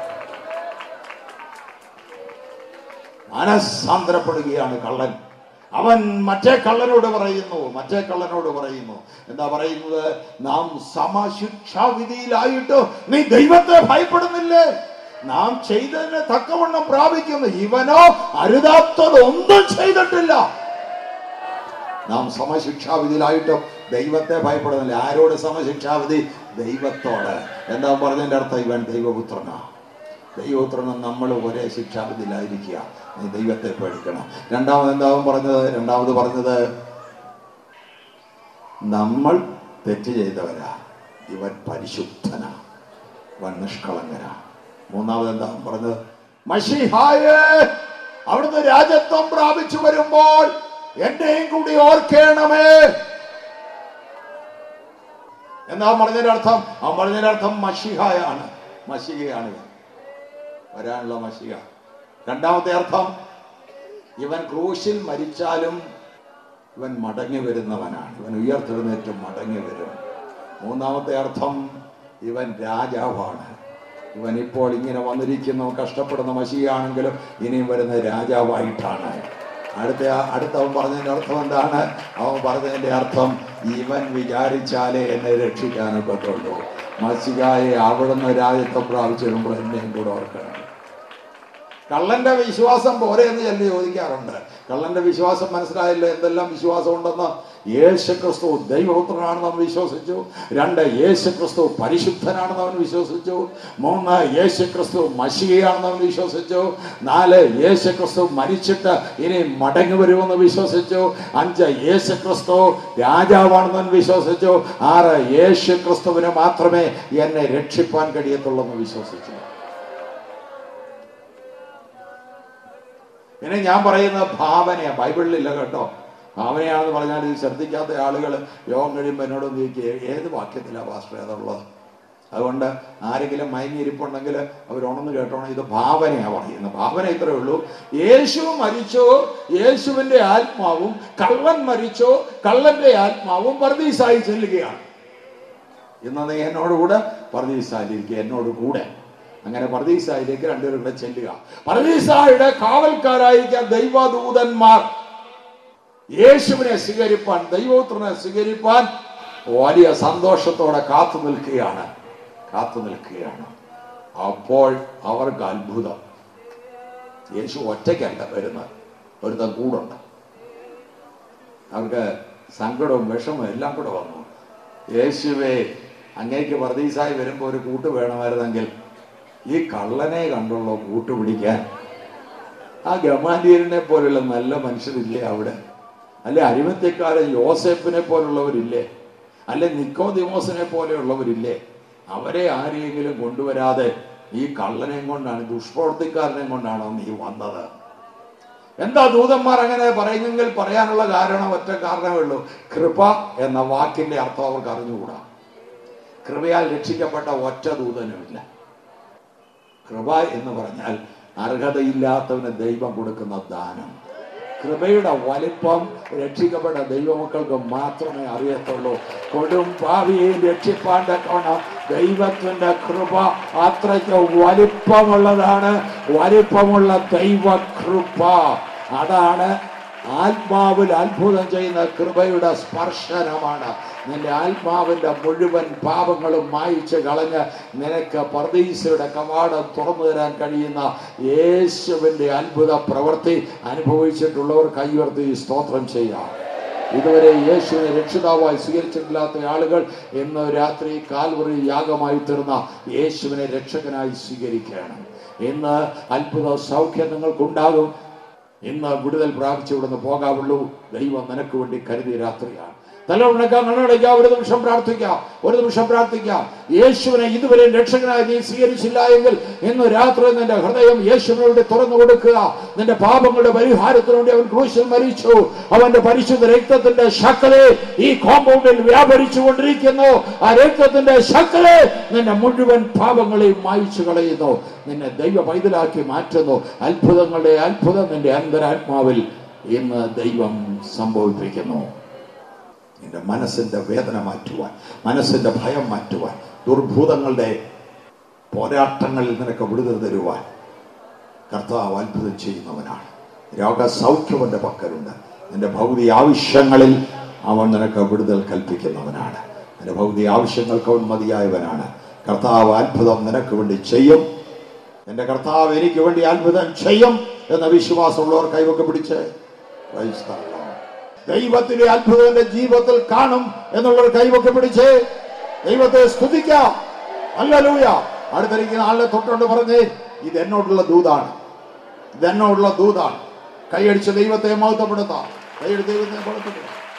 മനസ്സാന്തരപ്പെടുകയാണ് കള്ളൻ അവൻ മറ്റേ കള്ളനോട് പറയുന്നു മറ്റേ കള്ളനോട് പറയുന്നു എന്താ പറയുന്നത് നാം സമശിക്ഷാവിധിയിലായിട്ട് നീ ദൈവത്തെ ഭയപ്പെടുന്നില്ലേ നാം ചെയ്തതിന് തക്കവണ്ണം പ്രാപിക്കുന്നു ഇവനോ അരുതാത്തത് ഒന്നും ചെയ്തിട്ടില്ല നാം സമശിക്ഷാവിധിയിലായിട്ടും ദൈവത്തെ ഭയപ്പെടുന്നില്ല ആരോട് സമശിക്ഷാവിധി ദൈവത്തോട് എന്താ പറഞ്ഞതിന്റെ അർത്ഥം ഇവൻ ദൈവപുത്രനാ ദൈവപുത്രനും നമ്മൾ ഒരേ ശിക്ഷാവിധിയിലായിരിക്കുക നീ ദൈവത്തെ പേടിക്കണം രണ്ടാമത് എന്താവും പറഞ്ഞത് രണ്ടാമത് പറഞ്ഞത് നമ്മൾ തെറ്റ് ചെയ്തവരാ ഇവൻ പരിശുദ്ധനാ ഇവൻ നിഷ്കളങ്കനാ മൂന്നാമത് എന്താ പറഞ്ഞത് മഷിഹായേ അവിടുന്ന് രാജത്വം പ്രാപിച്ചു വരുമ്പോൾ എന്നെയും കൂടി ഓർക്കേണമേ എന്താ പറഞ്ഞതിന്റെ അർത്ഥം അവൻ പറഞ്ഞതിന്റെ അർത്ഥം മഷിഹായാണ് മഷികയാണ് ഇവൻ വരാനുള്ള മഷിക രണ്ടാമത്തെ അർത്ഥം ഇവൻ ക്രൂശിൽ മരിച്ചാലും ഇവൻ മടങ്ങി വരുന്നവനാണ് ഇവൻ ഉയർത്തെഴുന്നേറ്റ് മടങ്ങി വരും മൂന്നാമത്തെ അർത്ഥം ഇവൻ രാജാവാണ് ഇവൻ ഇപ്പോൾ ഇങ്ങനെ വന്നിരിക്കുന്നു കഷ്ടപ്പെടുന്ന മഷിയാണെങ്കിലും ഇനിയും വരുന്ന രാജാവായിട്ടാണ് അടുത്ത അടുത്ത അവൻ പറഞ്ഞതിന്റെ അർത്ഥം എന്താണ് അവൻ പറഞ്ഞതിന്റെ അർത്ഥം ഇവൻ വിചാരിച്ചാലേ എന്നെ രക്ഷിക്കാനൊക്കത്തുള്ളൂ മസികായെ അവിടുന്ന് രാജ്യത്വം പ്രാപിച്ചു വരുമ്പോൾ എന്നെയും കൂടെ ഓർക്കണം കള്ളന്റെ വിശ്വാസം പോരെ എന്ന് ചിലർ ചോദിക്കാറുണ്ട് കള്ളന്റെ വിശ്വാസം മനസ്സിലായല്ലോ എന്തെല്ലാം വിശ്വാസം ഉണ്ടെന്ന് യേശു ക്രിസ്തു ദൈവപുത്രനാണെന്ന് അവൻ വിശ്വസിച്ചു രണ്ട് യേശു ക്രിസ്തു പരിശുദ്ധനാണെന്ന് അവൻ വിശ്വസിച്ചു മൂന്ന് യേശു ക്രിസ്തു മഷികയാണെന്ന് അവൻ വിശ്വസിച്ചു നാല് യേശു ക്രിസ്തു മരിച്ചിട്ട് ഇനി മടങ്ങി വരുമെന്ന് വിശ്വസിച്ചു അഞ്ച് യേശു ക്രിസ്തു രാജാവാണെന്ന് അവൻ വിശ്വസിച്ചു ആറ് യേശു ക്രിസ്തുവിന് മാത്രമേ എന്നെ രക്ഷിപ്പാൻ കഴിയത്തുള്ളൂ എന്ന് വിശ്വസിച്ചു പിന്നെ ഞാൻ പറയുന്ന ഭാവനയാ ബൈബിളിലില്ല കേട്ടോ ഭാവനയാണെന്ന് പറഞ്ഞാൽ ഇത് ശ്രദ്ധിക്കാത്ത ആളുകൾ യോഗം കഴിയുമ്പോൾ എന്നോട് ചോദിക്കുക ഏത് വാക്യത്തിലാണ് പാസ്റ്റർ ഏതുള്ളത് അതുകൊണ്ട് ആരെങ്കിലും മയങ്ങിയിരിപ്പുണ്ടെങ്കിൽ അവരുണന്ന് കേട്ടോണം ഇത് ഭാവനയാണ് പറയുന്നത് ഭാവന ഇത്രയേ ഉള്ളൂ യേശു മരിച്ചോ യേശുവിന്റെ ആത്മാവും കള്ളൻ മരിച്ചോ കള്ളന്റെ ആത്മാവും പർദീസായി ചെല്ലുകയാണ് ഇന്ന് നീ എന്നോടുകൂടെ പർദീസായിരിക്കുക എന്നോട് കൂടെ അങ്ങനെ പർദീസായിലേക്ക് രണ്ടുപേരും കൂടെ ചെല്ലുക പർദീസായുടെ കാവൽക്കാരായിരിക്കാൻ ദൈവദൂതന്മാർ യേശുവിനെ സ്വീകരിപ്പാൻ ദൈവോത്രനെ സ്വീകരിപ്പാൻ വലിയ സന്തോഷത്തോടെ കാത്തു നിൽക്കുകയാണ് കാത്തു നിൽക്കുകയാണ് അപ്പോൾ അവർക്ക് അത്ഭുതം യേശു ഒറ്റയ്ക്കല്ല വരുന്നത് ഒരുത്തൻ കൂടുണ്ട് അവർക്ക് സങ്കടവും വിഷമവും എല്ലാം കൂടെ വന്നു യേശുവേ അങ്ങേക്ക് പ്രതീസായി വരുമ്പോൾ ഒരു കൂട്ട് വേണമായിരുന്നെങ്കിൽ ഈ കള്ളനെ കണ്ടുള്ള കൂട്ടുപിടിക്കാൻ ആ ഗമാലിയലിനെ പോലുള്ള നല്ല മനുഷ്യരില്ലേ അവിടെ അല്ലെ അരിമത്യക്കാരൻ യോസെഫിനെ പോലുള്ളവരില്ലേ അല്ലെ നിക്കോദിമോസിനെ പോലെയുള്ളവരില്ലേ അവരെ ആരെയെങ്കിലും കൊണ്ടുവരാതെ ഈ കള്ളനെയും കൊണ്ടാണ് ദുഷ്പ്രവർത്തിക്കാരനെയും കൊണ്ടാണോ നീ വന്നത് എന്താ ദൂതന്മാർ അങ്ങനെ പറയുന്നെങ്കിൽ പറയാനുള്ള കാരണം ഒറ്റ കാരണമേ ഉള്ളൂ കൃപ എന്ന വാക്കിന്റെ അർത്ഥം അവർക്ക് അറിഞ്ഞുകൂടാ കൃപയാൽ രക്ഷിക്കപ്പെട്ട ഒറ്റ ദൂതനുമില്ല കൃപ എന്ന് പറഞ്ഞാൽ അർഹതയില്ലാത്തവന് ദൈവം കൊടുക്കുന്ന ദാനം കൃപയുടെ വലിപ്പം രക്ഷിക്കപ്പെട്ട ദൈവമക്കൾക്ക് മാത്രമേ അറിയത്തുള്ളൂ കൊടും ഭാവിയെ രക്ഷിപ്പാൻ തക്കവണ്ണം ദൈവത്തിന്റെ കൃപ അത്രയ്ക്ക് വലിപ്പമുള്ളതാണ് വലിപ്പമുള്ള ദൈവ കൃപ അതാണ് ആത്മാവിൽ അത്ഭുതം ചെയ്യുന്ന കൃപയുടെ സ്പർശനമാണ് നിന്റെ ആത്മാവിന്റെ മുഴുവൻ പാപങ്ങളും മായിച്ച് കളഞ്ഞ് നിനക്ക് പർദീസയുടെ കവാടം തുറന്നു തരാൻ കഴിയുന്ന യേശുവിന്റെ അത്ഭുത പ്രവൃത്തി അനുഭവിച്ചിട്ടുള്ളവർ കൈയുയർത്തി സ്തോത്രം ചെയ്യാം ഇതുവരെ യേശുവിനെ രക്ഷിതാവായി സ്വീകരിച്ചിട്ടില്ലാത്ത ആളുകൾ ഇന്ന് രാത്രി കാൽവറി യാഗമായി തീർന്ന യേശുവിനെ രക്ഷകനായി സ്വീകരിക്കുകയാണ് ഇന്ന് അത്ഭുത സൗഖ്യം നിങ്ങൾക്കുണ്ടാകും ഇന്ന് വിടുതൽ പ്രാപിച്ചു ഇവിടുന്ന് പോകാവുള്ളൂ ദൈവം നിനക്ക് വേണ്ടി കരുതിയ രാത്രിയാണ് തലമുണക്കാം കണ്ണടയ്ക്കാം ഒരു നിമിഷം പ്രാർത്ഥിക്കാം ഒരു നിമിഷം പ്രാർത്ഥിക്കാം യേശുവിനെ ഇതുവരെ രക്ഷകനായി നീ സ്വീകരിച്ചില്ല എങ്കിൽ ഇന്ന് രാത്രി നിന്റെ ഹൃദയം യേശുവിനോട് തുറന്നു കൊടുക്കുക നിന്റെ പാപങ്ങളുടെ പരിഹാരത്തിനു വേണ്ടി അവൻ ക്രൂശിൽ മരിച്ചു അവന്റെ പരിശുദ്ധ രക്തത്തിന്റെ ശക്തരെ ഈ കോമ്പൗണ്ടിൽ വ്യാപരിച്ചു കൊണ്ടിരിക്കുന്നു ആ രക്തത്തിന്റെ ശക്തരെ നിന്റെ മുഴുവൻ പാപങ്ങളെയും മായിച്ചു കളയുന്നു നിന്നെ ദൈവ പൈതലാക്കി മാറ്റുന്നു അത്ഭുതങ്ങളുടെ അത്ഭുതം നിന്റെ അന്തരാത്മാവിൽ ഇന്ന് ദൈവം സംഭവിപ്പിക്കുന്നു നിന്റെ മനസ്സിന്റെ വേദന മാറ്റുവാൻ മനസ്സിന്റെ ഭയം മാറ്റുവാൻ ദുർഭൂതങ്ങളുടെ പോരാട്ടങ്ങളിൽ നിനക്ക് വിടുതൽ തരുവാൻ കർത്താവ് അത്ഭുതം ചെയ്യുന്നവനാണ് രോഗസൗഖ്യം അവന്റെ പക്കലുണ്ട് നിന്റെ ഭൗതിക ആവശ്യങ്ങളിൽ അവൻ നിനക്ക് വിടുതൽ കൽപ്പിക്കുന്നവനാണ് നിന്റെ ഭൗതിക ആവശ്യങ്ങൾക്ക് അവൻ മതിയായവനാണ് കർത്താവ് അത്ഭുതം നിനക്ക് വേണ്ടി ചെയ്യും എന്റെ കർത്താവ് എനിക്ക് വേണ്ടി അത്ഭുതം ചെയ്യും എന്ന വിശ്വാസമുള്ളവർ കൈവൊക്കെ പിടിച്ച് Praise the Lord. ദൈവത്തിന്റെ അത്ഭുതം എന്റെ ജീവിതത്തിൽ കാണും എന്നുള്ളവർ കൈവൊക്കെ പിടിച്ച് ദൈവത്തെ സ്തുതിക്കാം അല്ലൂയ അടുത്തിരിക്കുന്ന ആളിനെ തൊട്ടുകൊണ്ട് പറഞ്ഞേ ഇത് എന്നോടുള്ള ദൂതാണ് ഇത് എന്നോടുള്ള ദൂതാണ് കൈയടിച്ച് ദൈവത്തെ മഹത്വപ്പെടുത്താം കൈയടിച്ച് ദൈവത്തെ മഹത്വപ്പെടുത്താം